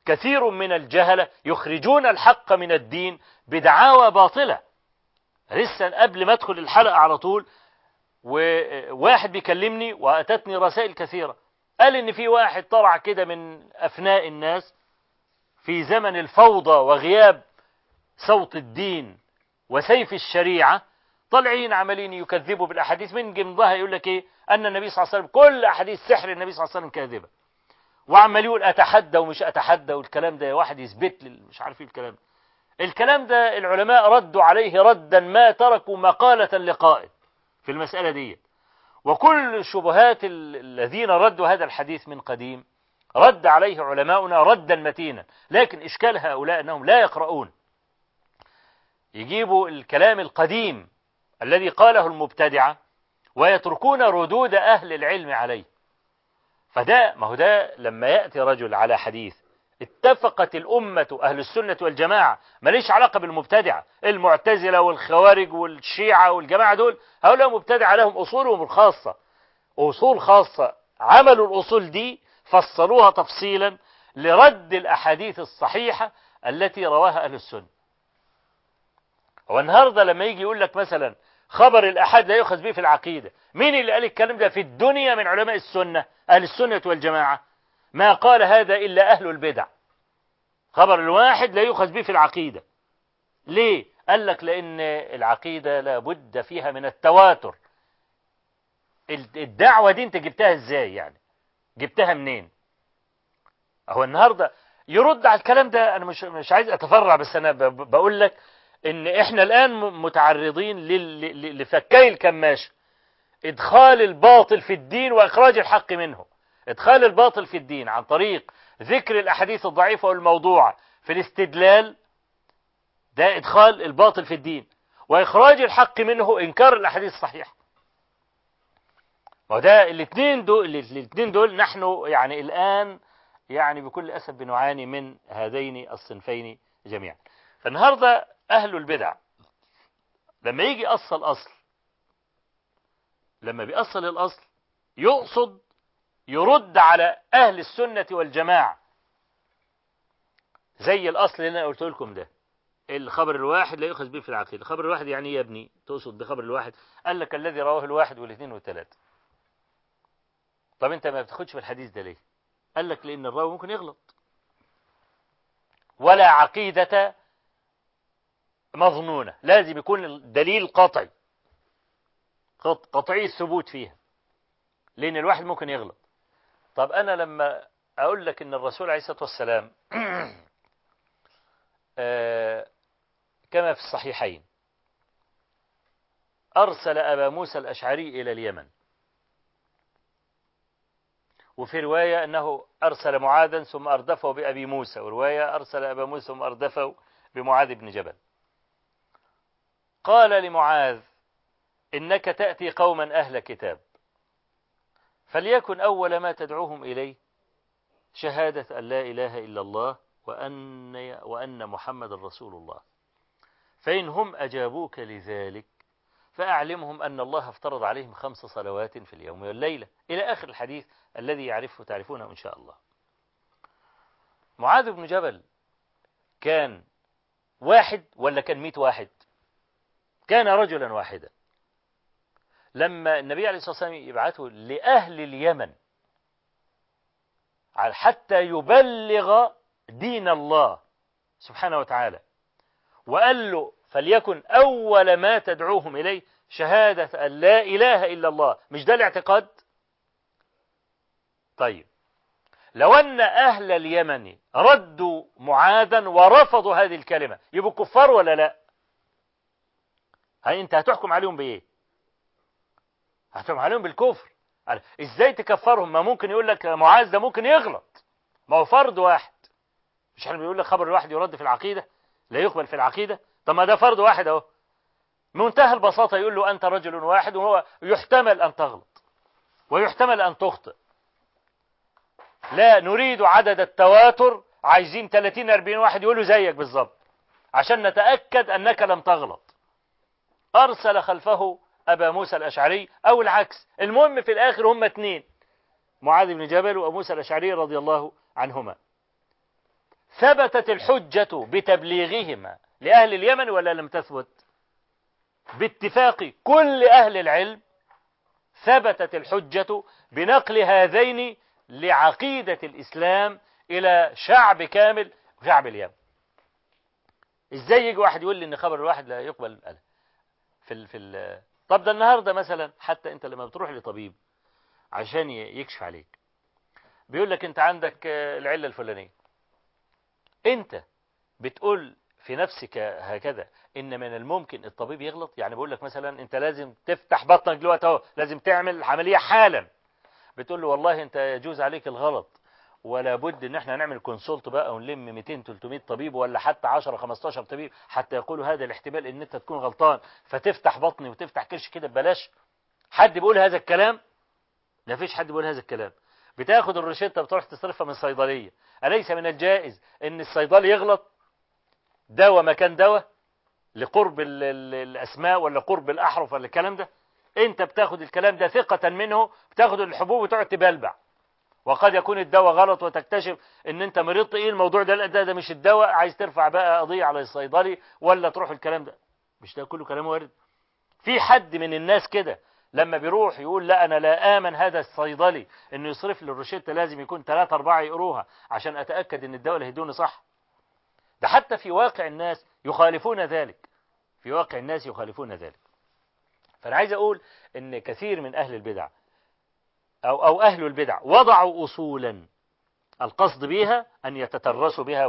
كثير من الجهلة يخرجون الحق من الدين بدعاوى باطلة لسه قبل ما ادخل الحلقة على طول وواحد بيكلمني واتتني رسائل كثيرة قال ان في واحد طلع كده من افناء الناس في زمن الفوضى وغياب صوت الدين وسيف الشريعة طالعين عمالين يكذبوا بالاحاديث من جنبها يقول لك ايه ان النبي صلى الله عليه وسلم كل احاديث سحر النبي صلى الله عليه وسلم كاذبه وعمال يقول اتحدى ومش اتحدى والكلام ده واحد يثبت لي مش عارف ايه الكلام ده الكلام ده العلماء ردوا عليه ردا ما تركوا مقالة لقائد في المسألة دي وكل الشبهات الذين ردوا هذا الحديث من قديم رد عليه علماؤنا ردا متينا لكن إشكال هؤلاء أنهم لا يقرؤون يجيبوا الكلام القديم الذي قاله المبتدعة ويتركون ردود أهل العلم عليه فده ما هو ده لما يأتي رجل على حديث اتفقت الأمة أهل السنة والجماعة ماليش علاقة بالمبتدعة المعتزلة والخوارج والشيعة والجماعة دول هؤلاء مبتدعة لهم أصولهم الخاصة أصول خاصة عملوا الأصول دي فصلوها تفصيلا لرد الأحاديث الصحيحة التي رواها أهل السنة والنهاردة لما يجي يقول لك مثلا خبر الأحد لا يؤخذ به في العقيدة مين اللي قال الكلام ده في الدنيا من علماء السنة أهل السنة والجماعة ما قال هذا إلا أهل البدع خبر الواحد لا يؤخذ به في العقيدة ليه قال لك لأن العقيدة لابد فيها من التواتر الدعوة دي انت جبتها ازاي يعني جبتها منين هو النهاردة يرد على الكلام ده انا مش مش عايز اتفرع بس انا بقول لك ان احنا الان متعرضين لفكي الكماشة ادخال الباطل في الدين واخراج الحق منه ادخال الباطل في الدين عن طريق ذكر الاحاديث الضعيفة والموضوعة في الاستدلال ده ادخال الباطل في الدين واخراج الحق منه انكار الاحاديث الصحيحة وده الاثنين دول الاثنين دول نحن يعني الان يعني بكل اسف بنعاني من هذين الصنفين جميعا فالنهارده اهل البدع لما يجي اصل اصل لما بيأصل الاصل يقصد يرد على اهل السنة والجماعة زي الاصل اللي انا قلت لكم ده الخبر الواحد لا يؤخذ به في العقيدة الخبر الواحد يعني ايه يا ابني تقصد بخبر الواحد قال لك الذي رواه الواحد والاثنين والثلاثة طب انت ما بتاخدش بالحديث ده ليه قال لك لان الراوي ممكن يغلط ولا عقيدة مظنونة لازم يكون الدليل قطعي قطعي الثبوت فيها لان الواحد ممكن يغلط طب انا لما اقول لك ان الرسول عليه الصلاة والسلام كما في الصحيحين أرسل أبا موسى الأشعري إلى اليمن وفي رواية أنه أرسل معاذا ثم أردفه بأبي موسى ورواية أرسل أبا موسى ثم أردفه بمعاذ بن جبل قال لمعاذ إنك تأتي قوما أهل كتاب فليكن أول ما تدعوهم إليه شهادة أن لا إله إلا الله وأن, وأن محمد رسول الله فإن هم أجابوك لذلك فأعلمهم أن الله افترض عليهم خمس صلوات في اليوم والليلة إلى آخر الحديث الذي يعرفه تعرفونه إن شاء الله معاذ بن جبل كان واحد ولا كان مئة واحد كان رجلا واحدا لما النبي عليه الصلاة والسلام يبعثه لأهل اليمن حتى يبلغ دين الله سبحانه وتعالى وقال له فليكن أول ما تدعوهم إليه شهادة أن لا إله إلا الله مش ده الاعتقاد طيب لو أن أهل اليمن ردوا معاذا ورفضوا هذه الكلمة يبقوا كفار ولا لا هاي أنت هتحكم عليهم بإيه هتحكم عليهم بالكفر ازاي تكفرهم ما ممكن يقول لك معاذ ده ممكن يغلط ما هو فرد واحد مش احنا بيقول لك خبر الواحد يرد في العقيدة لا يقبل في العقيدة طب ما ده فرد واحد اهو منتهى البساطة يقول له أنت رجل واحد وهو يحتمل أن تغلط ويحتمل أن تخطئ لا نريد عدد التواتر عايزين 30 40 واحد يقولوا زيك بالظبط عشان نتأكد أنك لم تغلط أرسل خلفه أبا موسى الأشعري أو العكس المهم في الآخر هم اثنين معاذ بن جبل وأبو موسى الأشعري رضي الله عنهما ثبتت الحجة بتبليغهما لأهل اليمن ولا لم تثبت باتفاق كل أهل العلم ثبتت الحجة بنقل هذين لعقيدة الإسلام إلى شعب كامل شعب اليمن ازاي يجي واحد يقول لي ان خبر الواحد لا يقبل في ال في ال طب ده النهارده مثلا حتى انت لما بتروح لطبيب عشان يكشف عليك بيقول لك انت عندك العله الفلانيه انت بتقول في نفسك هكذا ان من الممكن الطبيب يغلط يعني بيقول لك مثلا انت لازم تفتح بطنك دلوقتي اهو لازم تعمل العمليه حالا بتقول له والله انت يجوز عليك الغلط ولا بد ان احنا نعمل كونسولت بقى ونلم 200 300 طبيب ولا حتى 10 15 طبيب حتى يقولوا هذا الاحتمال ان انت تكون غلطان فتفتح بطني وتفتح كرش كده ببلاش حد بيقول هذا الكلام ما فيش حد بيقول هذا الكلام بتاخد الروشته بتروح تصرفها من الصيدليه اليس من الجائز ان الصيدلي يغلط دواء مكان دواء لقرب ال ال الاسماء ولا قرب الاحرف ولا الكلام ده انت بتاخد الكلام ده ثقه منه بتاخد الحبوب وتقعد تبلبع وقد يكون الدواء غلط وتكتشف ان انت مريض ايه الموضوع ده ده, ده مش الدواء عايز ترفع بقى قضيه على الصيدلي ولا تروح الكلام ده مش ده كله كلام وارد في حد من الناس كده لما بيروح يقول لا انا لا امن هذا الصيدلي انه يصرف لي الروشته لازم يكون ثلاثة أربعة يقروها عشان اتاكد ان الدواء اللي هيدوني صح ده حتى في واقع الناس يخالفون ذلك في واقع الناس يخالفون ذلك فانا عايز اقول ان كثير من اهل البدع أو, أو أهل البدع وضعوا أصولا القصد بها أن يتترسوا بها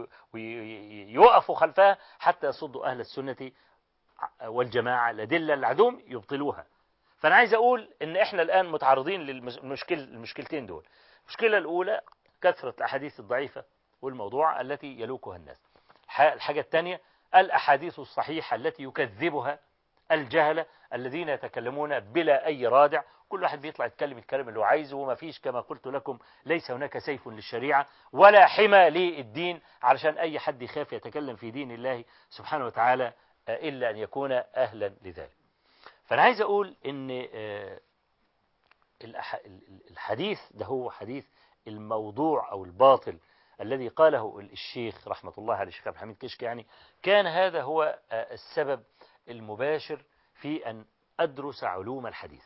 ويوقفوا خلفها حتى يصدوا أهل السنة والجماعة الأدلة العدوم يبطلوها فأنا عايز أقول إن إحنا الآن متعرضين للمشكل المشكلتين دول المشكلة الأولى كثرة الأحاديث الضعيفة والموضوع التي يلوكها الناس الحاجة الثانية الأحاديث الصحيحة التي يكذبها الجهلة الذين يتكلمون بلا أي رادع كل واحد بيطلع يتكلم الكلام اللي هو عايزه وما فيش كما قلت لكم ليس هناك سيف للشريعة ولا حمى للدين علشان أي حد يخاف يتكلم في دين الله سبحانه وتعالى إلا أن يكون أهلا لذلك فأنا عايز أقول أن الحديث ده هو حديث الموضوع أو الباطل الذي قاله الشيخ رحمة الله عليه الشيخ عبد الحميد كشك يعني كان هذا هو السبب المباشر في أن أدرس علوم الحديث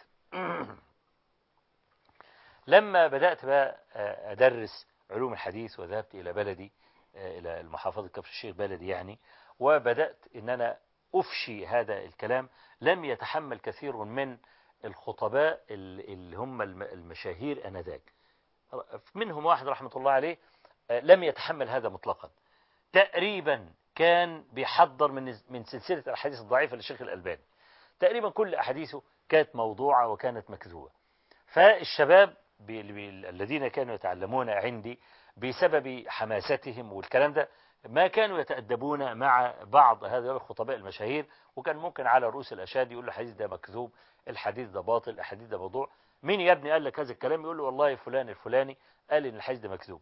لما بدأت بقى أدرس علوم الحديث وذهبت إلى بلدي إلى المحافظة كفر الشيخ بلدي يعني وبدأت إن أنا أفشي هذا الكلام لم يتحمل كثير من الخطباء اللي هم المشاهير أنذاك منهم واحد رحمة الله عليه لم يتحمل هذا مطلقا تقريبا كان بيحضر من من سلسلة الأحاديث الضعيفة للشيخ الألباني تقريبا كل أحاديثه كانت موضوعة وكانت مكذوبة فالشباب الذين كانوا يتعلمون عندي بسبب حماستهم والكلام ده ما كانوا يتأدبون مع بعض هذه الخطباء المشاهير وكان ممكن على رؤوس الأشهاد يقول له الحديث ده مكذوب الحديث ده باطل الحديث ده موضوع مين يا ابني قال لك هذا الكلام يقول له والله فلان الفلاني قال ان الحديث ده مكذوب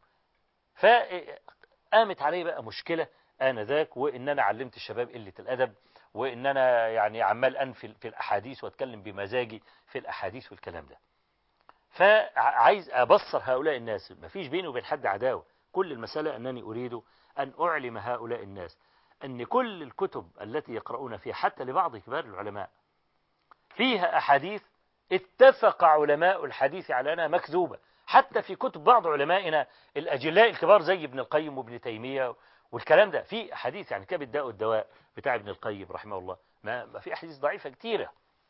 فقامت عليه بقى مشكلة آنذاك وإن أنا علمت الشباب قلة الأدب وإن أنا يعني عمال أنفي في الأحاديث وأتكلم بمزاجي في الأحاديث والكلام ده فعايز أبصر هؤلاء الناس ما فيش بيني وبين حد عداوة كل المسألة أنني أريد أن أعلم هؤلاء الناس أن كل الكتب التي يقرؤون فيها حتى لبعض كبار العلماء فيها أحاديث اتفق علماء الحديث على أنها مكذوبة حتى في كتب بعض علمائنا الأجلاء الكبار زي ابن القيم وابن تيمية والكلام ده في أحاديث يعني كتاب الداء والدواء بتاع ابن القيم رحمه الله ما, ما في أحاديث ضعيفة كتيرة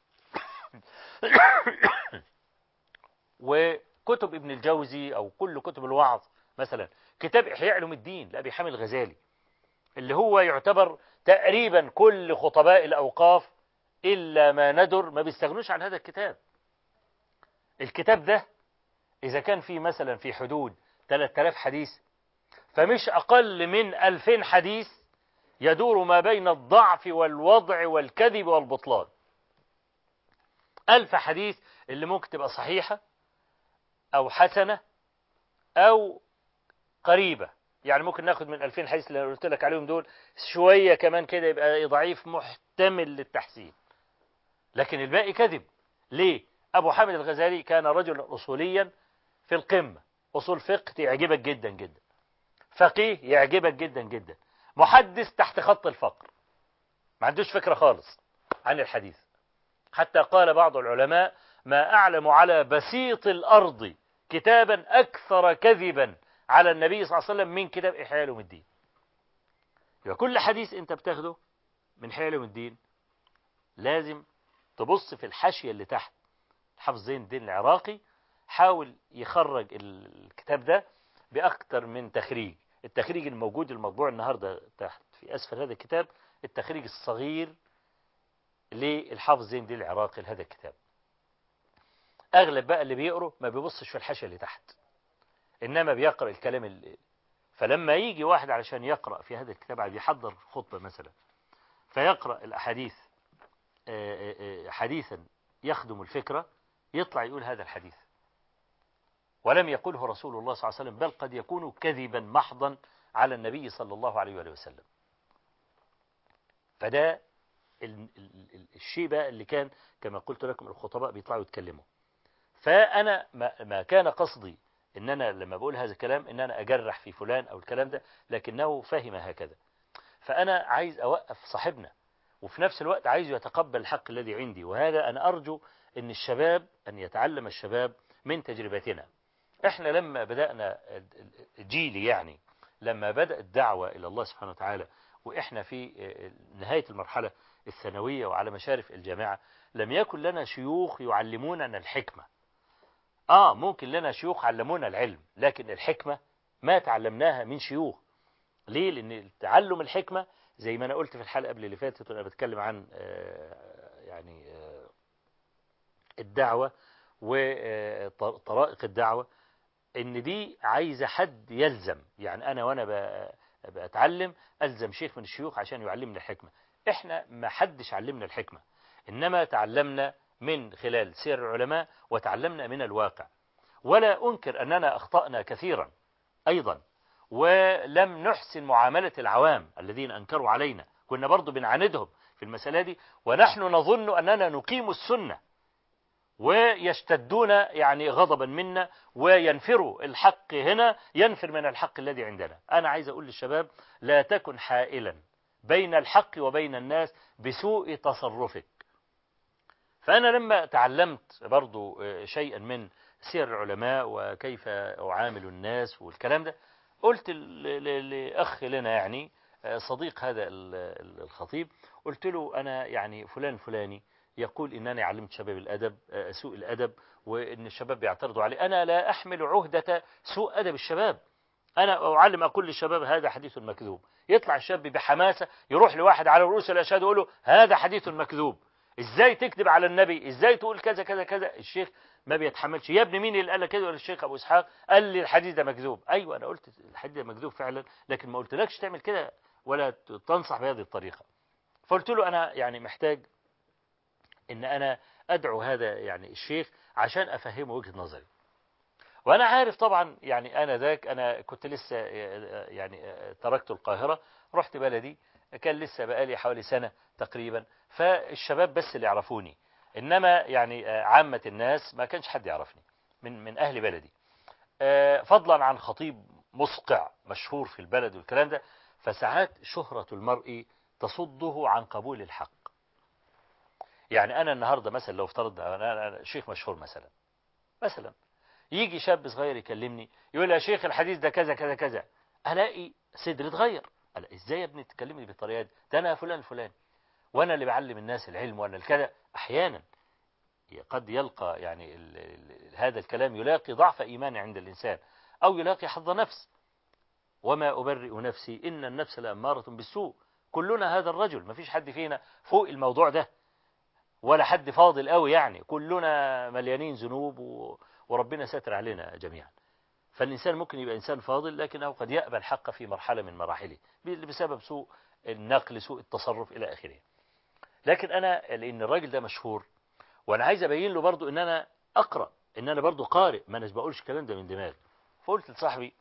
وكتب ابن الجوزي أو كل كتب الوعظ مثلا كتاب إحياء علوم الدين لأبي حامد الغزالي اللي هو يعتبر تقريبا كل خطباء الأوقاف إلا ما ندر ما بيستغنوش عن هذا الكتاب الكتاب ده إذا كان في مثلا في حدود 3000 حديث فمش أقل من 2000 حديث يدور ما بين الضعف والوضع والكذب والبطلان ألف حديث اللي ممكن تبقى صحيحة أو حسنة أو قريبة يعني ممكن ناخد من 2000 حديث اللي قلت لك عليهم دول شوية كمان كده يبقى ضعيف محتمل للتحسين لكن الباقي كذب ليه أبو حامد الغزالي كان رجلا أصوليا في القمة أصول فقه تعجبك جدا جدا فقيه يعجبك جدا جدا محدث تحت خط الفقر ما عندوش فكرة خالص عن الحديث حتى قال بعض العلماء ما أعلم على بسيط الأرض كتابا أكثر كذبا على النبي صلى الله عليه وسلم من كتاب إحياء علوم الدين يبقى كل حديث أنت بتاخده من إحياء علوم الدين لازم تبص في الحاشية اللي تحت حافظ زين الدين العراقي حاول يخرج الكتاب ده بأكثر من تخريج التخريج الموجود المطبوع النهاردة تحت في أسفل هذا الكتاب التخريج الصغير للحافظ زين الدين العراقي لهذا الكتاب أغلب بقى اللي بيقروا ما بيبصش في الحاشية اللي تحت إنما بيقرأ الكلام اللي فلما يجي واحد علشان يقرأ في هذا الكتاب عايز يحضر خطبة مثلا فيقرأ الأحاديث حديثا يخدم الفكرة يطلع يقول هذا الحديث ولم يقله رسول الله صلى الله عليه وسلم بل قد يكون كذبا محضا على النبي صلى الله عليه وآله وسلم فده الشيء بقى اللي كان كما قلت لكم الخطباء بيطلعوا يتكلموا فأنا ما كان قصدي ان انا لما بقول هذا الكلام ان انا اجرح في فلان او الكلام ده لكنه فهم هكذا فانا عايز اوقف صاحبنا وفي نفس الوقت عايز يتقبل الحق الذي عندي وهذا انا ارجو ان الشباب ان يتعلم الشباب من تجربتنا احنا لما بدأنا جيلي يعني لما بدأ الدعوة الى الله سبحانه وتعالى واحنا في نهاية المرحلة الثانوية وعلى مشارف الجامعة لم يكن لنا شيوخ يعلموننا الحكمة آه ممكن لنا شيوخ علمونا العلم لكن الحكمة ما تعلمناها من شيوخ ليه لأن تعلم الحكمة زي ما أنا قلت في الحلقة قبل اللي فاتت وأنا بتكلم عن يعني الدعوة وطرائق الدعوة إن دي عايزة حد يلزم يعني أنا وأنا بأتعلم ألزم شيخ من الشيوخ عشان يعلمنا الحكمة إحنا ما حدش علمنا الحكمة إنما تعلمنا من خلال سير العلماء وتعلمنا من الواقع ولا أنكر أننا أخطأنا كثيرا أيضا ولم نحسن معاملة العوام الذين أنكروا علينا كنا برضو بنعاندهم في المسألة دي ونحن نظن أننا نقيم السنة ويشتدون يعني غضبا منا وينفروا الحق هنا ينفر من الحق الذي عندنا أنا عايز أقول للشباب لا تكن حائلا بين الحق وبين الناس بسوء تصرفك فأنا لما تعلمت برضو شيئا من سير العلماء وكيف أعامل الناس والكلام ده قلت لأخ لنا يعني صديق هذا الخطيب قلت له أنا يعني فلان فلاني يقول إنني علمت شباب الأدب سوء الأدب وإن الشباب بيعترضوا عليه أنا لا أحمل عهدة سوء أدب الشباب أنا أعلم أقول للشباب هذا حديث مكذوب يطلع الشاب بحماسة يروح لواحد على رؤوس الأشهاد يقول له هذا حديث مكذوب ازاي تكذب على النبي ازاي تقول كذا كذا كذا الشيخ ما بيتحملش يا ابني مين اللي قال لك كده ولا الشيخ ابو اسحاق قال لي الحديث ده مكذوب ايوه انا قلت الحديث ده مكذوب فعلا لكن ما قلتلكش تعمل كده ولا تنصح بهذه الطريقه فقلت له انا يعني محتاج ان انا ادعو هذا يعني الشيخ عشان افهمه وجهه نظري وانا عارف طبعا يعني انا ذاك انا كنت لسه يعني تركت القاهره رحت بلدي كان لسه بقالي حوالي سنه تقريبا فالشباب بس اللي يعرفوني إنما يعني عامة الناس ما كانش حد يعرفني من من أهل بلدي فضلا عن خطيب مسقع مشهور في البلد والكلام ده فساعات شهرة المرء تصده عن قبول الحق يعني أنا النهاردة مثلا لو افترض أنا شيخ مشهور مثلا مثلا يجي شاب صغير يكلمني يقول يا شيخ الحديث ده كذا كذا كذا ألاقي صدري اتغير ازاي يا ابني تكلمني بالطريقه دي ده انا فلان فلان وانا اللي بعلم الناس العلم وانا الكذا احيانا قد يلقى يعني ال ال هذا الكلام يلاقي ضعف ايمان عند الانسان او يلاقي حظ نفس وما ابرئ نفسي ان النفس لاماره بالسوء كلنا هذا الرجل ما فيش حد فينا فوق الموضوع ده ولا حد فاضل قوي يعني كلنا مليانين ذنوب وربنا ساتر علينا جميعا فالإنسان ممكن يبقى إنسان فاضل لكنه قد يقبل الحق في مرحلة من مراحله بسبب سوء النقل سوء التصرف إلى آخره لكن أنا لأن الراجل ده مشهور وأنا عايز أبين له برضو إن أنا أقرأ إن أنا برضو قارئ ما أنا بقولش الكلام ده من دماغي فقلت لصاحبي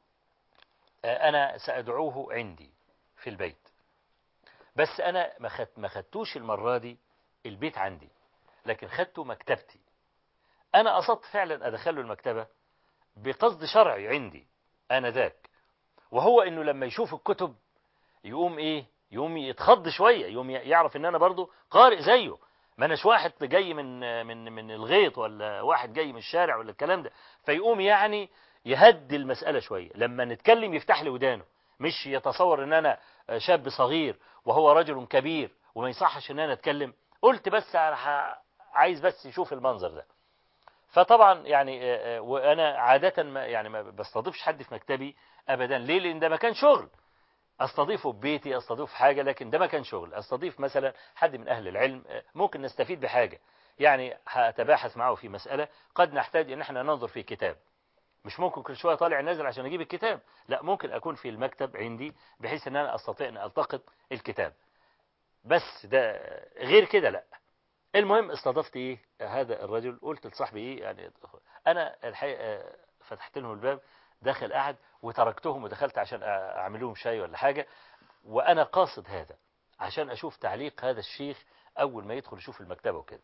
أنا سأدعوه عندي في البيت بس أنا ما خد ما خدتوش المرة دي البيت عندي لكن خدته مكتبتي أنا قصدت فعلا أدخله المكتبة بقصد شرعي عندي أنا ذاك وهو انه لما يشوف الكتب يقوم ايه يقوم يتخض شويه يقوم يعرف ان انا برضو قارئ زيه ما اناش واحد جاي من من من الغيط ولا واحد جاي من الشارع ولا الكلام ده فيقوم يعني يهدي المسألة شوية لما نتكلم يفتح لي ودانه مش يتصور ان انا شاب صغير وهو رجل كبير وما يصحش ان انا اتكلم قلت بس عايز بس يشوف المنظر ده فطبعا يعني وانا عادة ما يعني ما بستضيفش حد في مكتبي ابدا ليه لان ده مكان شغل استضيفه ببيتي استضيفه في حاجة لكن ده ما كان شغل استضيف مثلا حد من اهل العلم ممكن نستفيد بحاجة يعني هتباحث معه في مسألة قد نحتاج ان احنا ننظر في كتاب مش ممكن كل شوية طالع نازل عشان اجيب الكتاب لا ممكن اكون في المكتب عندي بحيث ان انا استطيع ان التقط الكتاب بس ده غير كده لا المهم استضفت ايه هذا الرجل قلت لصاحبي ايه يعني انا الحقيقة فتحت لهم الباب دخل قعد وتركتهم ودخلت عشان اعمل لهم شاي ولا حاجة وانا قاصد هذا عشان اشوف تعليق هذا الشيخ اول ما يدخل يشوف المكتبة وكده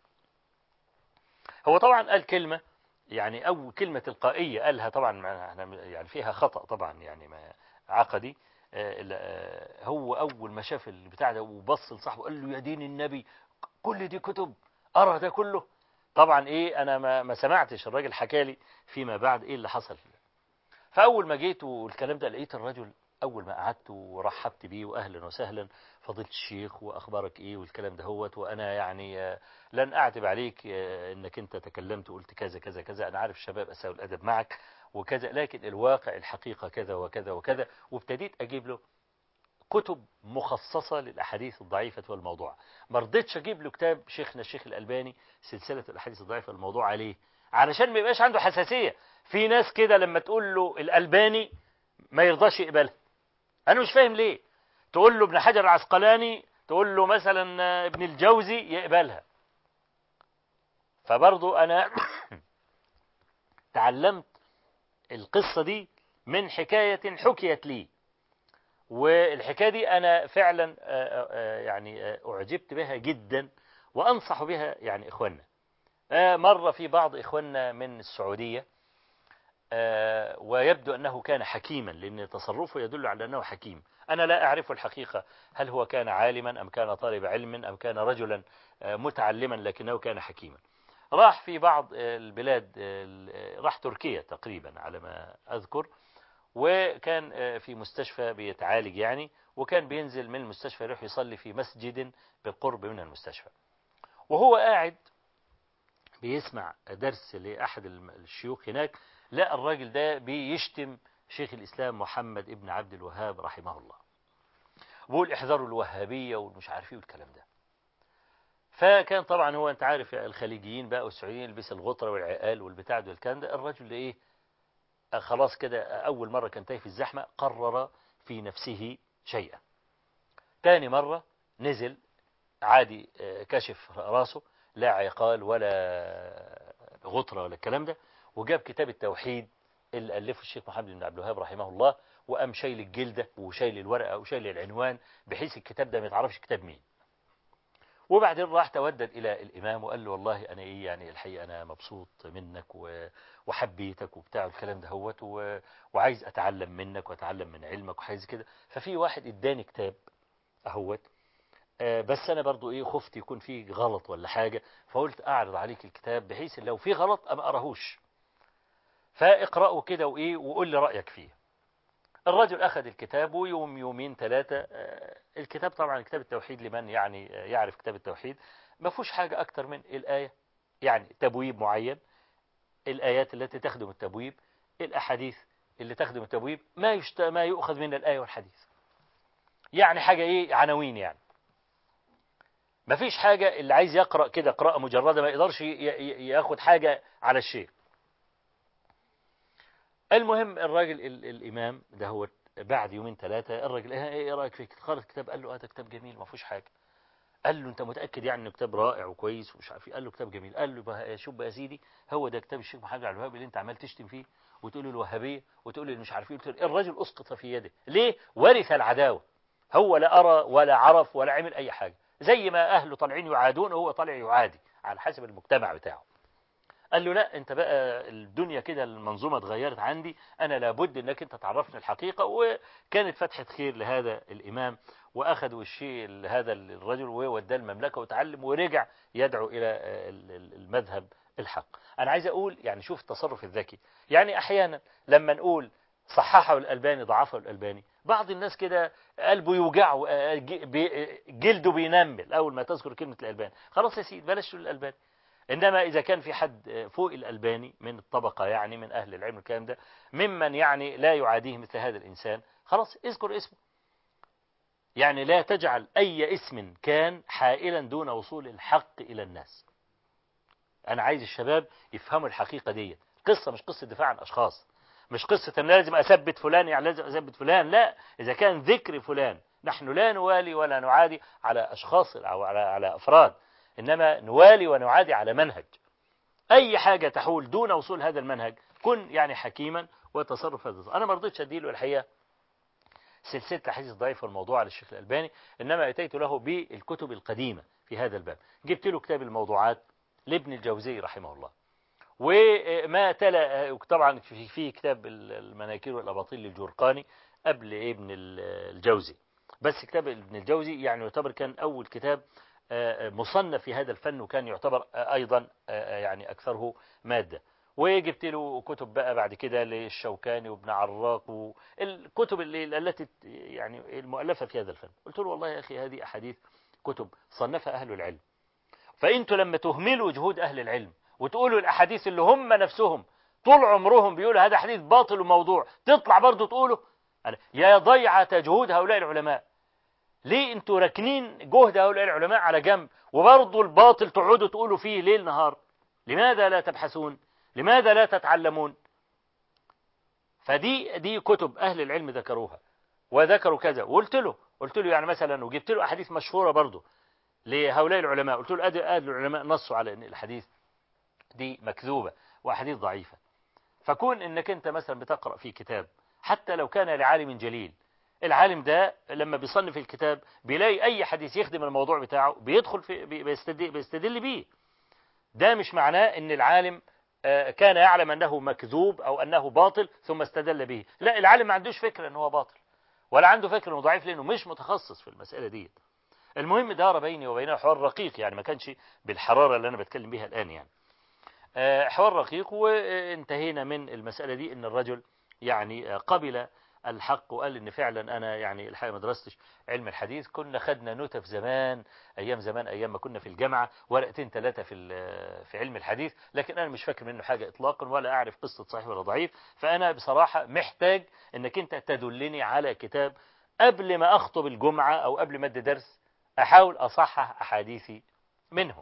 هو طبعا قال كلمة يعني أو كلمة تلقائية قالها طبعا يعني فيها خطأ طبعا يعني ما عقدي هو أول ما شاف البتاع ده وبص لصاحبه قال له يا دين النبي كل دي كتب أرى ده كله طبعا إيه أنا ما, ما سمعتش الراجل حكى لي فيما بعد إيه اللي حصل فأول ما جيت والكلام ده لقيت الرجل أول ما قعدت ورحبت بيه وأهلا وسهلا فضيلة الشيخ وأخبارك إيه والكلام ده هوت وأنا يعني لن أعتب عليك أنك أنت تكلمت وقلت كذا كذا كذا أنا عارف الشباب أساء الأدب معك وكذا لكن الواقع الحقيقة كذا وكذا وكذا وابتديت أجيب له كتب مخصصة للأحاديث الضعيفة والموضوع ما رضيتش أجيب له كتاب شيخنا الشيخ الألباني سلسلة الأحاديث الضعيفة والموضوع عليه علشان ما يبقاش عنده حساسية في ناس كده لما تقول له الألباني ما يرضاش يقبلها أنا مش فاهم ليه تقول له ابن حجر العسقلاني تقول له مثلا ابن الجوزي يقبلها فبرضو أنا تعلمت القصة دي من حكاية حكيت لي والحكاية دي أنا فعلا يعني أعجبت بها جدا وأنصح بها يعني إخواننا مرة في بعض إخواننا من السعودية ويبدو أنه كان حكيما لأن تصرفه يدل على أنه حكيم أنا لا أعرف الحقيقة هل هو كان عالما أم كان طالب علم أم كان رجلا متعلما لكنه كان حكيما راح في بعض البلاد راح تركيا تقريبا على ما أذكر وكان في مستشفى بيتعالج يعني وكان بينزل من المستشفى يروح يصلي في مسجد بالقرب من المستشفى وهو قاعد بيسمع درس لأحد الشيوخ هناك لا الراجل ده بيشتم شيخ الإسلام محمد ابن عبد الوهاب رحمه الله بيقول احذروا الوهابية والمش عارف ايه والكلام ده فكان طبعا هو انت عارف الخليجيين بقى والسعوديين يلبس الغطرة والعقال والبتاع ده والكلام ده الرجل ده ايه خلاص كده أول مرة كان تايه في الزحمة قرر في نفسه شيئا تاني مرة نزل عادي كشف راسه لا عقال ولا غطرة ولا الكلام ده وجاب كتاب التوحيد اللي ألفه الشيخ محمد بن عبد الوهاب رحمه الله وقام شايل الجلدة وشايل الورقة وشايل العنوان بحيث الكتاب ده ما يتعرفش كتاب مين وبعدين راح تودد إلى الإمام وقال له والله أنا إيه يعني الحقيقة أنا مبسوط منك وحبيتك وبتاع الكلام ده هوت وعايز أتعلم منك وأتعلم من علمك وحاجز كده ففي واحد إداني كتاب أهوت بس أنا برضو إيه خفت يكون فيه غلط ولا حاجة فقلت أعرض عليك الكتاب بحيث لو فيه غلط أما أراهوش فاقرأه كده وإيه وقول لي رأيك فيه الرجل أخذ الكتاب ويوم يومين ثلاثة الكتاب طبعا كتاب التوحيد لمن يعني يعرف كتاب التوحيد ما فيهوش حاجة أكتر من الآية يعني تبويب معين الآيات التي تخدم التبويب الأحاديث اللي تخدم التبويب ما يشت... ما يؤخذ من الآية والحديث يعني حاجة إيه عناوين يعني ما فيش حاجة اللي عايز يقرأ كده قراءة مجردة ما يقدرش ياخد حاجة على الشيء المهم الراجل الإمام ده هو بعد يومين ثلاثة الراجل ايه رأيك فيك خلص كتاب قال له هذا كتاب جميل ما فيهوش حاجة قال له انت متأكد يعني انه كتاب رائع وكويس ومش عارف قال له كتاب جميل قال له بقى شوف بقى يا سيدي هو ده كتاب الشيخ محمد عبد الوهاب اللي انت عمال تشتم فيه وتقول له الوهابية وتقول له مش عارف ايه الراجل اسقط في يده ليه ورث العداوة هو لا أرى ولا عرف ولا عمل أي حاجة زي ما أهله طالعين يعادون وهو طالع يعادي على حسب المجتمع بتاعه قال له لا انت بقى الدنيا كده المنظومة اتغيرت عندي انا لابد انك انت تعرفني الحقيقة وكانت فتحة خير لهذا الامام واخذوا الشيء لهذا الرجل ووداه المملكة وتعلم ورجع يدعو الى المذهب الحق انا عايز اقول يعني شوف التصرف الذكي يعني احيانا لما نقول صححه الالباني ضعفه الالباني بعض الناس كده قلبه يوجعه جلده بينمل اول ما تذكر كلمة الالباني خلاص يا سيدي بلاش الالباني إنما إذا كان في حد فوق الألباني من الطبقة يعني من أهل العلم الكلام ده ممن يعني لا يعاديه مثل هذا الإنسان خلاص اذكر اسمه يعني لا تجعل أي اسم كان حائلا دون وصول الحق إلى الناس أنا عايز الشباب يفهموا الحقيقة دي قصة مش قصة دفاع عن أشخاص مش قصة أن لازم أثبت فلان يعني لازم أثبت فلان لا إذا كان ذكر فلان نحن لا نوالي ولا نعادي على أشخاص أو على, على أفراد إنما نوالي ونعادي على منهج أي حاجة تحول دون وصول هذا المنهج كن يعني حكيما وتصرف هذا أنا ما رضيتش أديله الحقيقة سلسلة الحديث الضعيف والموضوع على الشيخ الألباني إنما أتيت له بالكتب القديمة في هذا الباب جبت له كتاب الموضوعات لابن الجوزي رحمه الله وما تلا طبعا في في كتاب المناكير والأباطيل للجرقاني قبل ابن الجوزي بس كتاب ابن الجوزي يعني يعتبر كان أول كتاب مصنف في هذا الفن وكان يعتبر أيضا يعني أكثره مادة وجبت له كتب بقى بعد كده للشوكاني وابن عراق والكتب اللي التي يعني المؤلفة في هذا الفن قلت له والله يا أخي هذه أحاديث كتب صنفها أهل العلم فأنتوا لما تهملوا جهود أهل العلم وتقولوا الأحاديث اللي هم نفسهم طول عمرهم بيقولوا هذا حديث باطل وموضوع تطلع برضه تقوله يا ضيعة جهود هؤلاء العلماء ليه انتوا راكنين جهد هؤلاء العلماء على جنب وبرضه الباطل تقعدوا تقولوا فيه ليل نهار لماذا لا تبحثون لماذا لا تتعلمون فدي دي كتب أهل العلم ذكروها وذكروا كذا وقلت له قلت له يعني مثلا وجبت له أحاديث مشهورة برضه لهؤلاء العلماء قلت له أهل العلماء نصوا على أن الحديث دي مكذوبة وأحاديث ضعيفة فكون أنك أنت مثلا بتقرأ في كتاب حتى لو كان لعالم جليل العالم ده لما بيصنف الكتاب بيلاقي أي حديث يخدم الموضوع بتاعه بيدخل في بيستدل, بيستدل بيه ده مش معناه أن العالم كان يعلم أنه مكذوب أو أنه باطل ثم استدل به لا العالم ما عندوش فكرة أنه باطل ولا عنده فكرة أنه ضعيف لأنه مش متخصص في المسألة دي المهم دار بيني وبينه حوار رقيق يعني ما كانش بالحرارة اللي أنا بتكلم بيها الآن يعني حوار رقيق وانتهينا من المسألة دي أن الرجل يعني قبل الحق وقال ان فعلا انا يعني الحقيقه ما درستش علم الحديث كنا خدنا نوتة في زمان ايام زمان ايام ما كنا في الجامعه ورقتين ثلاثه في في علم الحديث لكن انا مش فاكر منه حاجه اطلاقا ولا اعرف قصه صحيح ولا ضعيف فانا بصراحه محتاج انك انت تدلني على كتاب قبل ما اخطب الجمعه او قبل ما ادي درس احاول اصحح احاديثي منه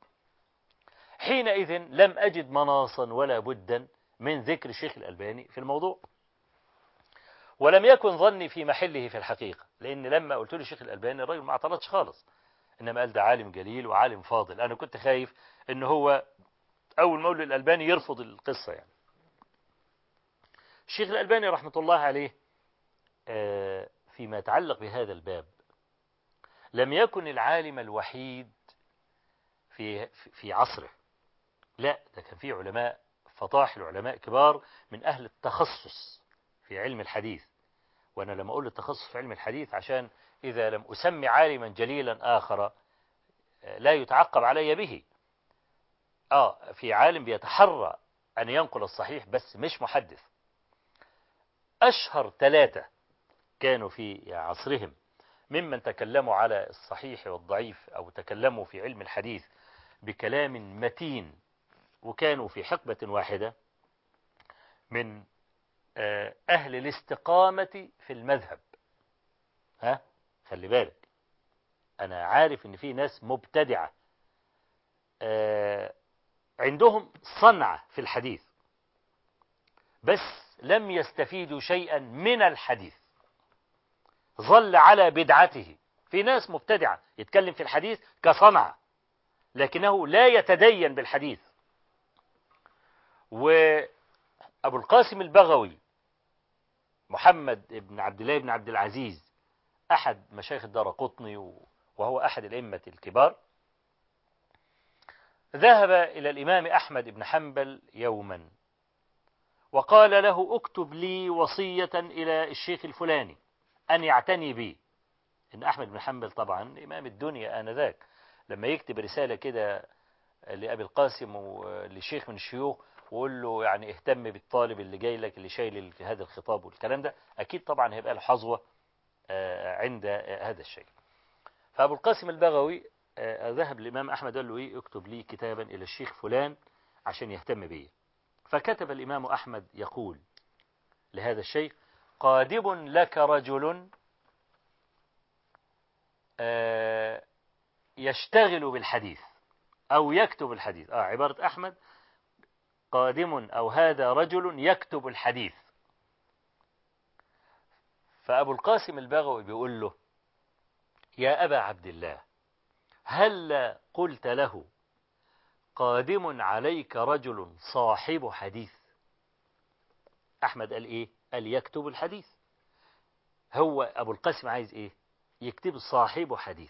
حينئذ لم اجد مناصا ولا بدا من ذكر الشيخ الالباني في الموضوع ولم يكن ظني في محله في الحقيقة لأن لما قلت له الشيخ الألباني الراجل ما اعترضش خالص إنما قال ده عالم جليل وعالم فاضل أنا كنت خايف إن هو أول ما أقول الألباني يرفض القصة يعني الشيخ الألباني رحمة الله عليه فيما يتعلق بهذا الباب لم يكن العالم الوحيد في في عصره لا ده كان في علماء فطاحل علماء كبار من أهل التخصص في علم الحديث وأنا لما أقول التخصص في علم الحديث عشان إذا لم أسمي عالما جليلا آخر لا يتعقب علي به آه في عالم بيتحرى أن ينقل الصحيح بس مش محدث أشهر ثلاثة كانوا في عصرهم ممن تكلموا على الصحيح والضعيف أو تكلموا في علم الحديث بكلام متين وكانوا في حقبة واحدة من أهل الاستقامة في المذهب ها خلي بالك أنا عارف إن في ناس مبتدعة عندهم صنعة في الحديث بس لم يستفيدوا شيئا من الحديث ظل على بدعته في ناس مبتدعة يتكلم في الحديث كصنعة لكنه لا يتدين بالحديث وأبو القاسم البغوي محمد بن عبد الله بن عبد العزيز أحد مشايخ الدار قطني وهو أحد الأئمة الكبار ذهب إلى الإمام أحمد بن حنبل يوما وقال له اكتب لي وصية إلى الشيخ الفلاني أن يعتني بي إن أحمد بن حنبل طبعا إمام الدنيا آنذاك لما يكتب رسالة كده لأبي القاسم ولشيخ من الشيوخ وقول له يعني اهتم بالطالب اللي جاي لك اللي شايل هذا الخطاب والكلام ده أكيد طبعا هيبقى له حظوة عند هذا الشيء فأبو القاسم البغوي ذهب الإمام أحمد قال له إيه اكتب لي كتابا إلى الشيخ فلان عشان يهتم بي فكتب الإمام أحمد يقول لهذا الشيخ قادم لك رجل يشتغل بالحديث أو يكتب الحديث آه عبارة أحمد قادم أو هذا رجل يكتب الحديث فأبو القاسم البغوي بيقول له يا أبا عبد الله هل قلت له قادم عليك رجل صاحب حديث أحمد قال إيه قال يكتب الحديث هو أبو القاسم عايز إيه يكتب صاحب حديث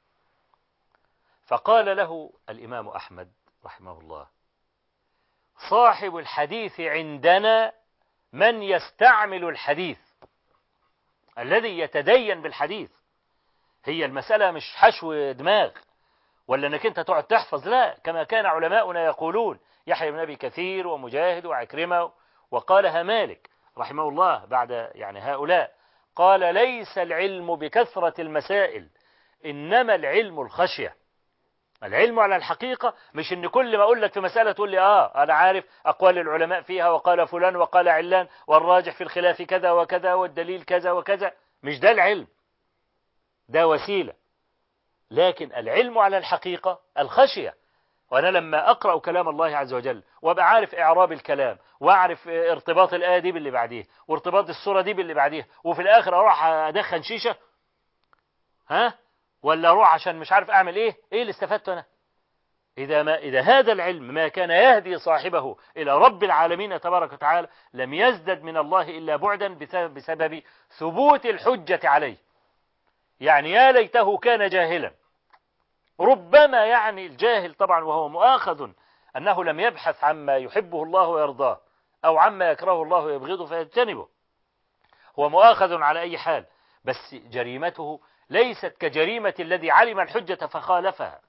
فقال له الإمام أحمد رحمه الله صاحب الحديث عندنا من يستعمل الحديث الذي يتدين بالحديث هي المسألة مش حشو دماغ ولا انك انت تقعد تحفظ لا كما كان علماؤنا يقولون يحيى بن ابي كثير ومجاهد وعكرمه وقالها مالك رحمه الله بعد يعني هؤلاء قال ليس العلم بكثرة المسائل إنما العلم الخشية العلم على الحقيقة مش إن كل ما أقول لك في مسألة تقول لي آه أنا عارف أقوال العلماء فيها وقال فلان وقال علان والراجح في الخلاف كذا وكذا والدليل كذا وكذا مش ده العلم ده وسيلة لكن العلم على الحقيقة الخشية وأنا لما أقرأ كلام الله عز وجل وأبقى عارف إعراب الكلام وأعرف ارتباط الآية دي باللي بعديها وارتباط السورة دي باللي بعديها وفي الآخر أروح أدخن شيشة ها ولا أروح عشان مش عارف أعمل إيه إيه اللي استفدته أنا إذا, ما إذا هذا العلم ما كان يهدي صاحبه إلى رب العالمين تبارك وتعالى لم يزدد من الله إلا بعدا بسبب ثبوت الحجة عليه يعني يا ليته كان جاهلا ربما يعني الجاهل طبعا وهو مؤاخذ أنه لم يبحث عما يحبه الله ويرضاه أو عما يكرهه الله ويبغضه فيجتنبه هو مؤاخذ على أي حال بس جريمته ليست كجريمة الذي علم الحجة فخالفها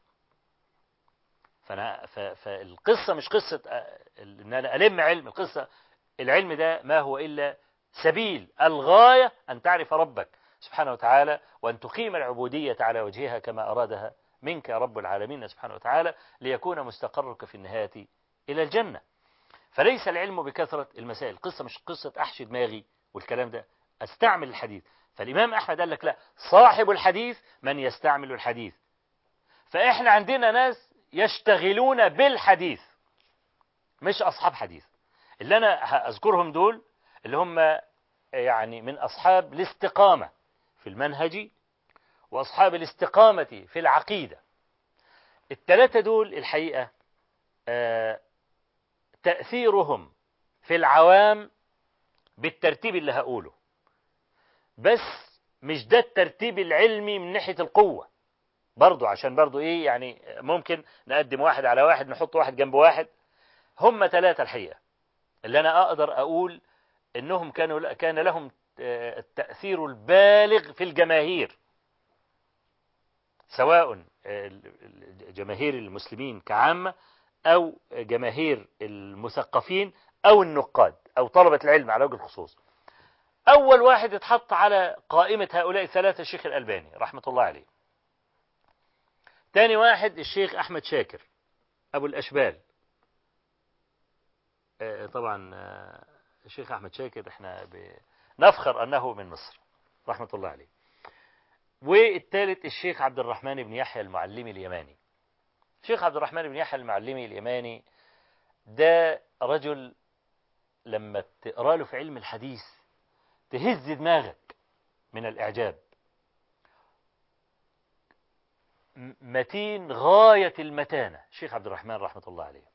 فأنا فالقصة مش قصة إن أنا ألم علم القصة العلم ده ما هو إلا سبيل الغاية أن تعرف ربك سبحانه وتعالى وأن تقيم العبودية على وجهها كما أرادها منك يا رب العالمين سبحانه وتعالى ليكون مستقرك في النهاية إلى الجنة فليس العلم بكثرة المسائل القصة مش قصة أحشي دماغي والكلام ده أستعمل الحديث فالإمام أحمد قال لك لا صاحب الحديث من يستعمل الحديث فإحنا عندنا ناس يشتغلون بالحديث مش أصحاب حديث اللي أنا أذكرهم دول اللي هم يعني من أصحاب الاستقامة في المنهج وأصحاب الاستقامة في العقيدة الثلاثة دول الحقيقة آه تأثيرهم في العوام بالترتيب اللي هقوله بس مش ده الترتيب العلمي من ناحية القوة برضو عشان برضو ايه يعني ممكن نقدم واحد على واحد نحط واحد جنب واحد هم ثلاثة الحقيقة اللي انا اقدر اقول انهم كانوا كان لهم التأثير البالغ في الجماهير سواء جماهير المسلمين كعامة أو جماهير المثقفين أو النقاد أو طلبة العلم على وجه الخصوص أول واحد اتحط على قائمة هؤلاء الثلاثة الشيخ الألباني رحمة الله عليه ثاني واحد الشيخ أحمد شاكر أبو الأشبال طبعا الشيخ أحمد شاكر احنا نفخر أنه من مصر رحمة الله عليه والثالث الشيخ عبد الرحمن بن يحيى المعلمي اليماني الشيخ عبد الرحمن بن يحيى المعلمي اليماني ده رجل لما تقرا له في علم الحديث تهز دماغك من الإعجاب متين غاية المتانة الشيخ عبد الرحمن رحمة الله عليه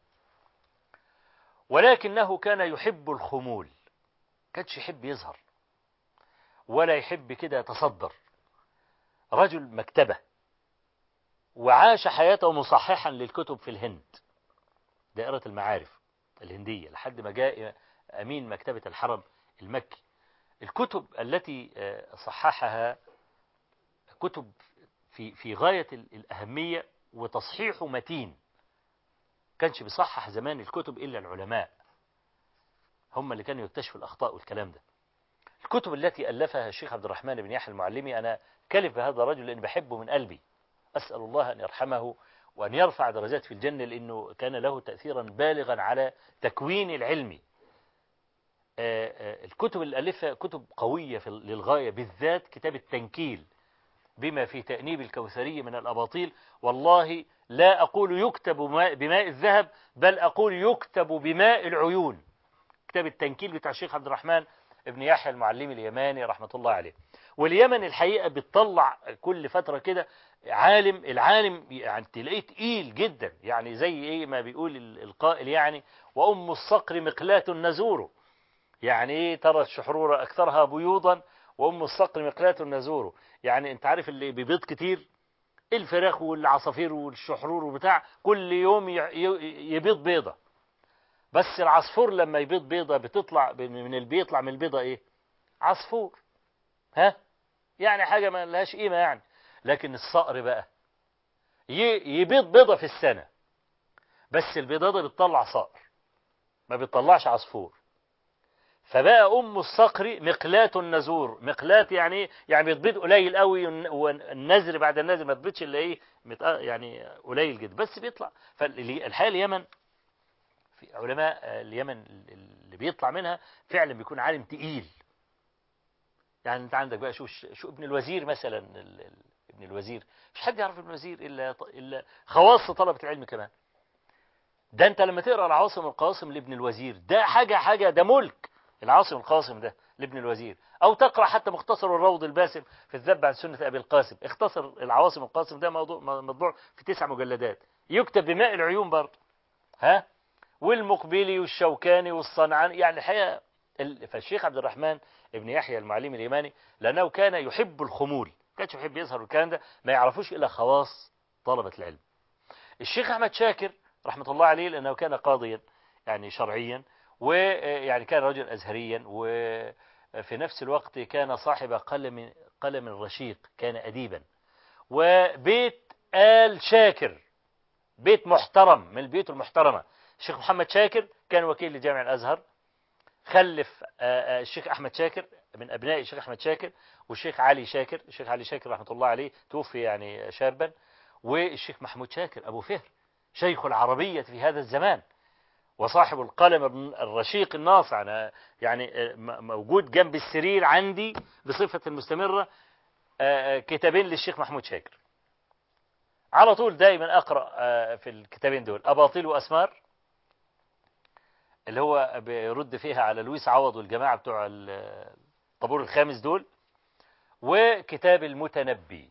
ولكنه كان يحب الخمول كانش يحب يظهر ولا يحب كده يتصدر رجل مكتبة وعاش حياته مصححا للكتب في الهند دائرة المعارف الهندية لحد ما جاء أمين مكتبة الحرم المكي الكتب التي صححها كتب في في غاية الأهمية وتصحيحه متين كانش بيصحح زمان الكتب إلا العلماء هم اللي كانوا يكتشفوا الأخطاء والكلام ده الكتب التي ألفها الشيخ عبد الرحمن بن يحيى المعلمي أنا كلف بهذا الرجل لأن بحبه من قلبي أسأل الله أن يرحمه وأن يرفع درجات في الجنة لأنه كان له تأثيرا بالغا على تكوين العلم الكتب اللي ألفها كتب قوية للغاية بالذات كتاب التنكيل بما في تأنيب الكوثري من الأباطيل والله لا أقول يكتب بماء الذهب بل أقول يكتب بماء العيون كتاب التنكيل بتاع الشيخ عبد الرحمن ابن يحيى المعلمي اليماني رحمة الله عليه واليمن الحقيقة بتطلع كل فترة كده عالم العالم يعني تلاقيه تقيل جدا يعني زي ايه ما بيقول القائل يعني وأم الصقر مقلاة نزوره يعني ايه ترى الشحرورة أكثرها بيوضا وأم الصقر مقلاة نزوره يعني انت عارف اللي بيبيض كتير الفراخ والعصافير والشحرور وبتاع كل يوم يبيض بيضة بس العصفور لما يبيض بيضة بتطلع من البيض يطلع من البيضة ايه عصفور ها يعني حاجة ما لهاش قيمة يعني لكن الصقر بقى يبيض بيضة في السنة بس البيضة دي بتطلع صقر ما بتطلعش عصفور فبقى أم الصقر مقلاة النزور مقلاة يعني يعني بتبيض قليل قوي والنزر بعد النزر ما تبيضش إلا إيه يعني قليل جدا بس بيطلع فالحقيقة اليمن في علماء اليمن اللي بيطلع منها فعلا بيكون عالم تقيل يعني انت عندك بقى شو شو ابن الوزير مثلا ابن الوزير مش حد يعرف ابن الوزير الا الا خواص طلبه العلم كمان ده انت لما تقرا العاصم القاسم لابن الوزير ده حاجه حاجه ده ملك العاصم القاسم ده لابن الوزير او تقرا حتى مختصر الروض الباسم في الذب عن سنه ابي القاسم اختصر العواصم القاسم ده موضوع مطبوع في تسع مجلدات يكتب بماء العيون برضه ها والمقبلي والشوكاني والصنعاني يعني الحقيقه فالشيخ عبد الرحمن ابن يحيى المعلمي اليماني لأنه كان يحب الخمول كانش يحب يظهر الكلام ده ما يعرفوش إلا خواص طلبة العلم الشيخ أحمد شاكر رحمة الله عليه لأنه كان قاضيا يعني شرعيا ويعني كان رجل أزهريا وفي نفس الوقت كان صاحب قلم قلم رشيق كان أديبا وبيت آل شاكر بيت محترم من البيوت المحترمة الشيخ محمد شاكر كان وكيل لجامع الأزهر خلف الشيخ أحمد شاكر من أبناء الشيخ أحمد شاكر والشيخ علي شاكر الشيخ علي شاكر رحمة الله عليه توفي يعني شابا والشيخ محمود شاكر أبو فهر شيخ العربية في هذا الزمان وصاحب القلم الرشيق الناصع أنا يعني موجود جنب السرير عندي بصفة المستمرة كتابين للشيخ محمود شاكر على طول دائما أقرأ في الكتابين دول أباطيل وأسمار اللي هو بيرد فيها على لويس عوض والجماعة بتوع الطابور الخامس دول وكتاب المتنبي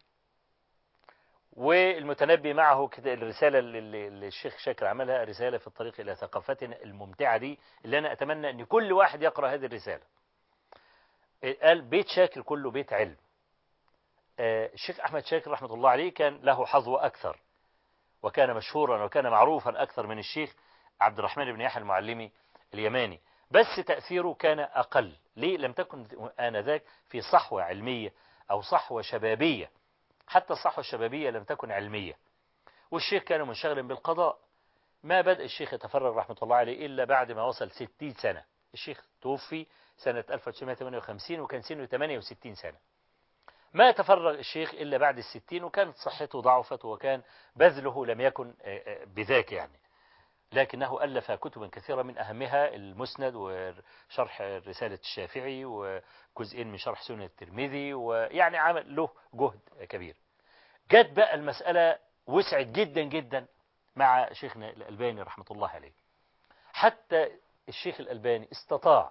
والمتنبي معه الرسالة اللي الشيخ شاكر عملها رسالة في الطريق إلى ثقافتنا الممتعة دي اللي أنا أتمنى أن كل واحد يقرأ هذه الرسالة قال بيت شاكر كله بيت علم الشيخ أحمد شاكر رحمة الله عليه كان له حظوة أكثر وكان مشهورا وكان معروفا أكثر من الشيخ عبد الرحمن بن يحيى المعلمي اليماني بس تأثيره كان أقل ليه لم تكن آنذاك في صحوة علمية أو صحوة شبابية حتى الصحوة الشبابية لم تكن علمية والشيخ كان منشغلا بالقضاء ما بدأ الشيخ يتفرغ رحمة الله عليه إلا بعد ما وصل 60 سنة الشيخ توفي سنة 1958 وكان سنه 68 سنة ما تفرغ الشيخ إلا بعد الستين وكانت صحته ضعفت وكان بذله لم يكن بذاك يعني لكنه ألف كتبا كثيرة من أهمها المسند وشرح رسالة الشافعي وجزئين من شرح سنة الترمذي ويعني عمل له جهد كبير جت بقى المسألة وسعت جدا جدا مع شيخنا الألباني رحمة الله عليه حتى الشيخ الألباني استطاع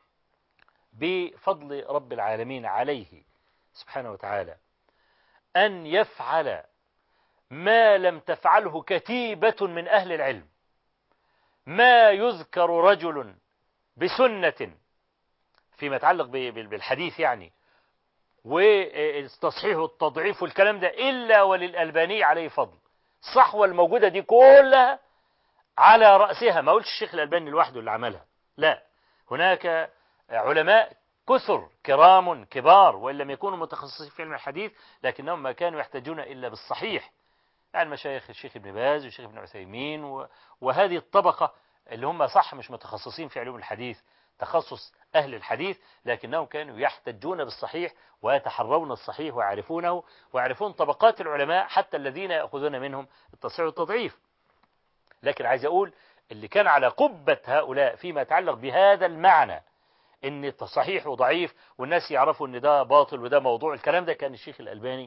بفضل رب العالمين عليه سبحانه وتعالى أن يفعل ما لم تفعله كتيبة من أهل العلم ما يذكر رجل بسنة فيما يتعلق بالحديث يعني والتصحيح والتضعيف والكلام ده إلا وللألباني عليه فضل الصحوة الموجودة دي كلها على رأسها ما قلتش الشيخ الألباني لوحده اللي عملها لا هناك علماء كثر كرام كبار وإن لم يكونوا متخصصين في علم الحديث لكنهم ما كانوا يحتاجون إلا بالصحيح يعني مشايخ الشيخ ابن باز والشيخ ابن عثيمين و... وهذه الطبقة اللي هم صح مش متخصصين في علوم الحديث تخصص أهل الحديث لكنهم كانوا يحتجون بالصحيح ويتحرون الصحيح ويعرفونه ويعرفون طبقات العلماء حتى الذين يأخذون منهم التصحيح والتضعيف لكن عايز أقول اللي كان على قبة هؤلاء فيما يتعلق بهذا المعنى ان صحيح وضعيف والناس يعرفوا ان ده باطل وده موضوع الكلام ده كان الشيخ الألباني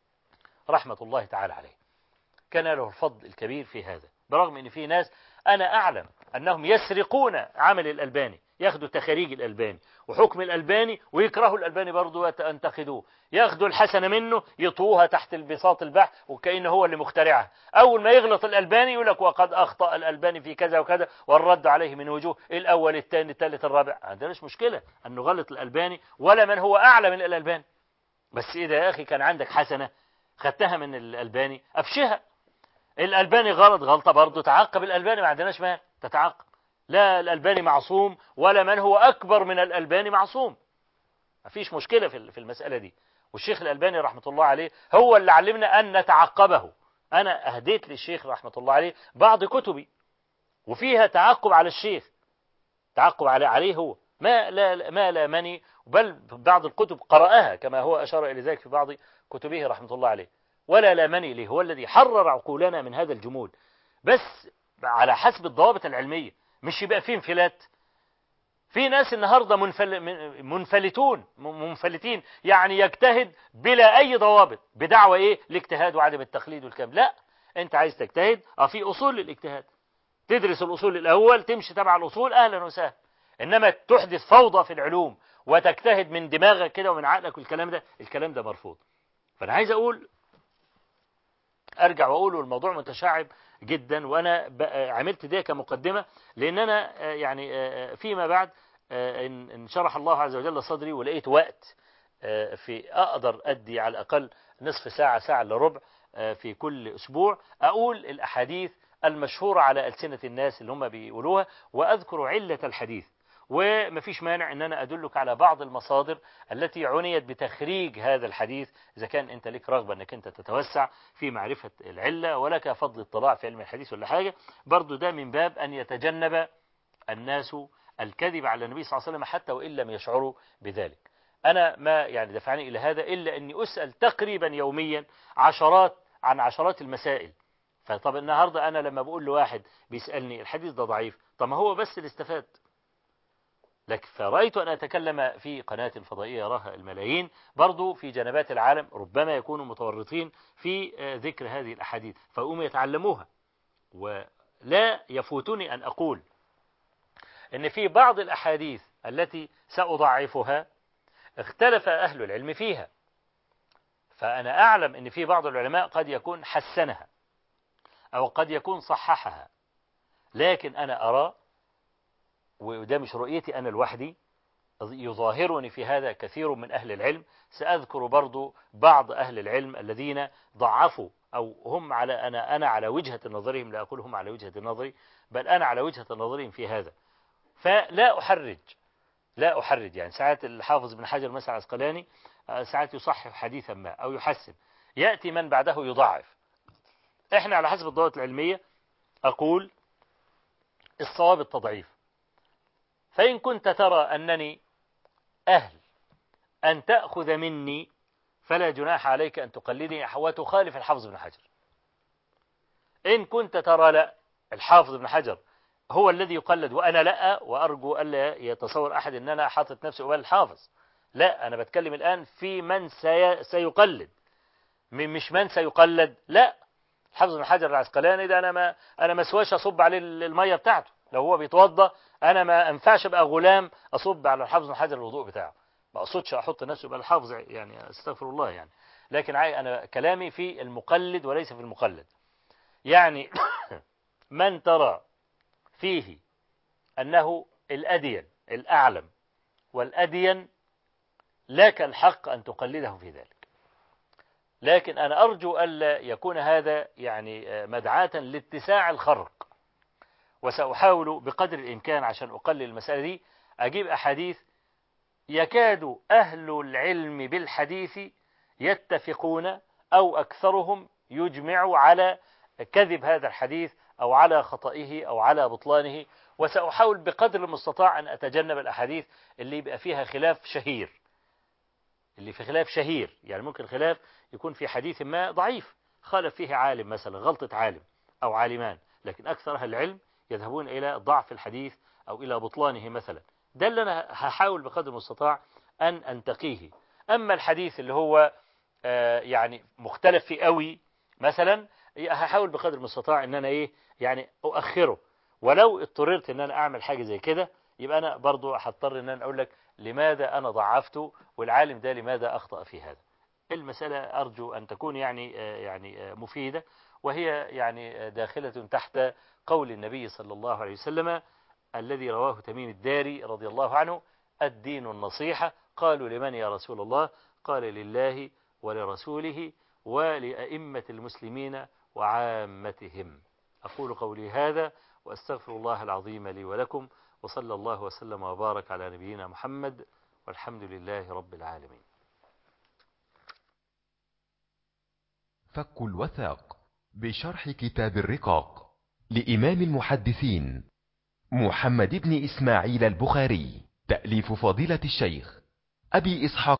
رحمة الله تعالى عليه كان له الفضل الكبير في هذا برغم ان في ناس انا اعلم انهم يسرقون عمل الألباني ياخدوا تخاريج الألباني وحكم الألباني ويكرهوا الألباني برضه وينتقدوه ياخدوا الحسنة منه يطوها تحت البساط البحث وكأنه هو اللي مخترعها أول ما يغلط الألباني يقول لك وقد أخطأ الألباني في كذا وكذا والرد عليه من وجوه الأول الثاني الثالث الرابع عندناش مشكلة أنه غلط الألباني ولا من هو أعلى من الألباني بس إذا يا أخي كان عندك حسنة خدتها من الألباني أفشها الألباني غلط غلطة برضه تعقب الألباني ما عندناش مال تتعقب لا الألباني معصوم ولا من هو أكبر من الألباني معصوم ما فيش مشكلة في المسألة دي والشيخ الألباني رحمة الله عليه هو اللي علمنا أن نتعقبه أنا أهديت للشيخ رحمة الله عليه بعض كتبي وفيها تعقب على الشيخ تعقب على عليه هو ما لا ما لا مني بل بعض الكتب قرأها كما هو أشار إلى ذلك في بعض كتبه رحمة الله عليه ولا لا مني ليه هو الذي حرر عقولنا من هذا الجمود بس على حسب الضوابط العلمية مش يبقى فيه انفلات في ناس النهارده منفل منفلتون منفلتين يعني يجتهد بلا اي ضوابط بدعوى ايه الاجتهاد وعدم التقليد والكلام لا انت عايز تجتهد اه في اصول للاجتهاد تدرس الاصول الاول تمشي تبع الاصول اهلا وسهلا انما تحدث فوضى في العلوم وتجتهد من دماغك كده ومن عقلك والكلام ده الكلام ده مرفوض فانا عايز اقول ارجع واقول الموضوع متشعب جدا وانا عملت ده كمقدمه لان انا يعني فيما بعد ان شرح الله عز وجل صدري ولقيت وقت في اقدر ادي على الاقل نصف ساعه ساعه الا ربع في كل اسبوع اقول الاحاديث المشهوره على السنه الناس اللي هم بيقولوها واذكر عله الحديث ومفيش مانع ان انا ادلك على بعض المصادر التي عنيت بتخريج هذا الحديث اذا كان انت لك رغبه انك انت تتوسع في معرفه العله ولك فضل اطلاع في علم الحديث ولا حاجه برضو ده من باب ان يتجنب الناس الكذب على النبي صلى الله عليه وسلم حتى وان لم يشعروا بذلك انا ما يعني دفعني الى هذا الا اني اسال تقريبا يوميا عشرات عن عشرات المسائل فطب النهارده انا لما بقول لواحد بيسالني الحديث ده ضعيف طب ما هو بس اللي استفاد لكن فرأيت أن أتكلم في قناة فضائية يراها الملايين برضو في جنبات العالم ربما يكونوا متورطين في ذكر هذه الأحاديث فأقوم يتعلموها ولا يفوتني أن أقول أن في بعض الأحاديث التي سأضعفها اختلف أهل العلم فيها فأنا أعلم أن في بعض العلماء قد يكون حسنها أو قد يكون صححها لكن أنا أرى وده مش رؤيتي أنا لوحدي يظاهرني في هذا كثير من أهل العلم سأذكر برضو بعض أهل العلم الذين ضعفوا أو هم على أنا أنا على وجهة نظرهم لا أقول هم على وجهة نظري بل أنا على وجهة نظرهم في هذا فلا أحرج لا أحرج يعني ساعات الحافظ بن حجر مثلا عسقلاني ساعات يصحح حديثا ما أو يحسن يأتي من بعده يضعف احنا على حسب الضوابط العلمية أقول الصواب التضعيف فإن كنت ترى أنني أهل أن تأخذ مني فلا جناح عليك أن تقلدني وتخالف الحافظ بن حجر إن كنت ترى لا الحافظ بن حجر هو الذي يقلد وأنا لا وأرجو ألا يتصور أحد أن أنا حاطط نفسي قبال الحافظ لا أنا بتكلم الآن في من سي... سيقلد مش من سيقلد لا الحافظ بن حجر العسقلاني ده أنا ما أنا ما سواش أصب عليه المية بتاعته لو هو بيتوضى انا ما انفعش ابقى غلام اصب على الحافظ بن حجر الوضوء بتاعه ما اقصدش احط نفسي يبقى الحافظ يعني استغفر الله يعني لكن انا كلامي في المقلد وليس في المقلد يعني من ترى فيه انه الادين الاعلم والادين لك الحق ان تقلده في ذلك لكن أنا أرجو ألا يكون هذا يعني مدعاة لاتساع الخرق وسأحاول بقدر الإمكان عشان أقلل المسألة دي أجيب أحاديث يكاد أهل العلم بالحديث يتفقون أو أكثرهم يجمع على كذب هذا الحديث أو على خطئه أو على بطلانه وسأحاول بقدر المستطاع أن أتجنب الأحاديث اللي يبقى فيها خلاف شهير اللي في خلاف شهير يعني ممكن خلاف يكون في حديث ما ضعيف خالف فيه عالم مثلا غلطة عالم أو عالمان لكن أكثر أهل العلم يذهبون إلى ضعف الحديث أو إلى بطلانه مثلا ده اللي أنا هحاول بقدر المستطاع أن أنتقيه أما الحديث اللي هو يعني مختلف فيه قوي مثلا هحاول بقدر المستطاع ان انا ايه يعني اؤخره ولو اضطررت ان انا اعمل حاجه زي كده يبقى انا برضو هضطر ان انا اقول لك لماذا انا ضعفته والعالم ده لماذا اخطا في هذا المساله ارجو ان تكون يعني يعني مفيده وهي يعني داخله تحت قول النبي صلى الله عليه وسلم الذي رواه تميم الداري رضي الله عنه الدين النصيحه قالوا لمن يا رسول الله قال لله ولرسوله ولأئمة المسلمين وعامتهم أقول قولي هذا وأستغفر الله العظيم لي ولكم وصلى الله وسلم وبارك على نبينا محمد والحمد لله رب العالمين فك الوثاق بشرح كتاب الرقاق لإمام المحدثين محمد بن إسماعيل البخاري تأليف فضيلة الشيخ أبي إسحاق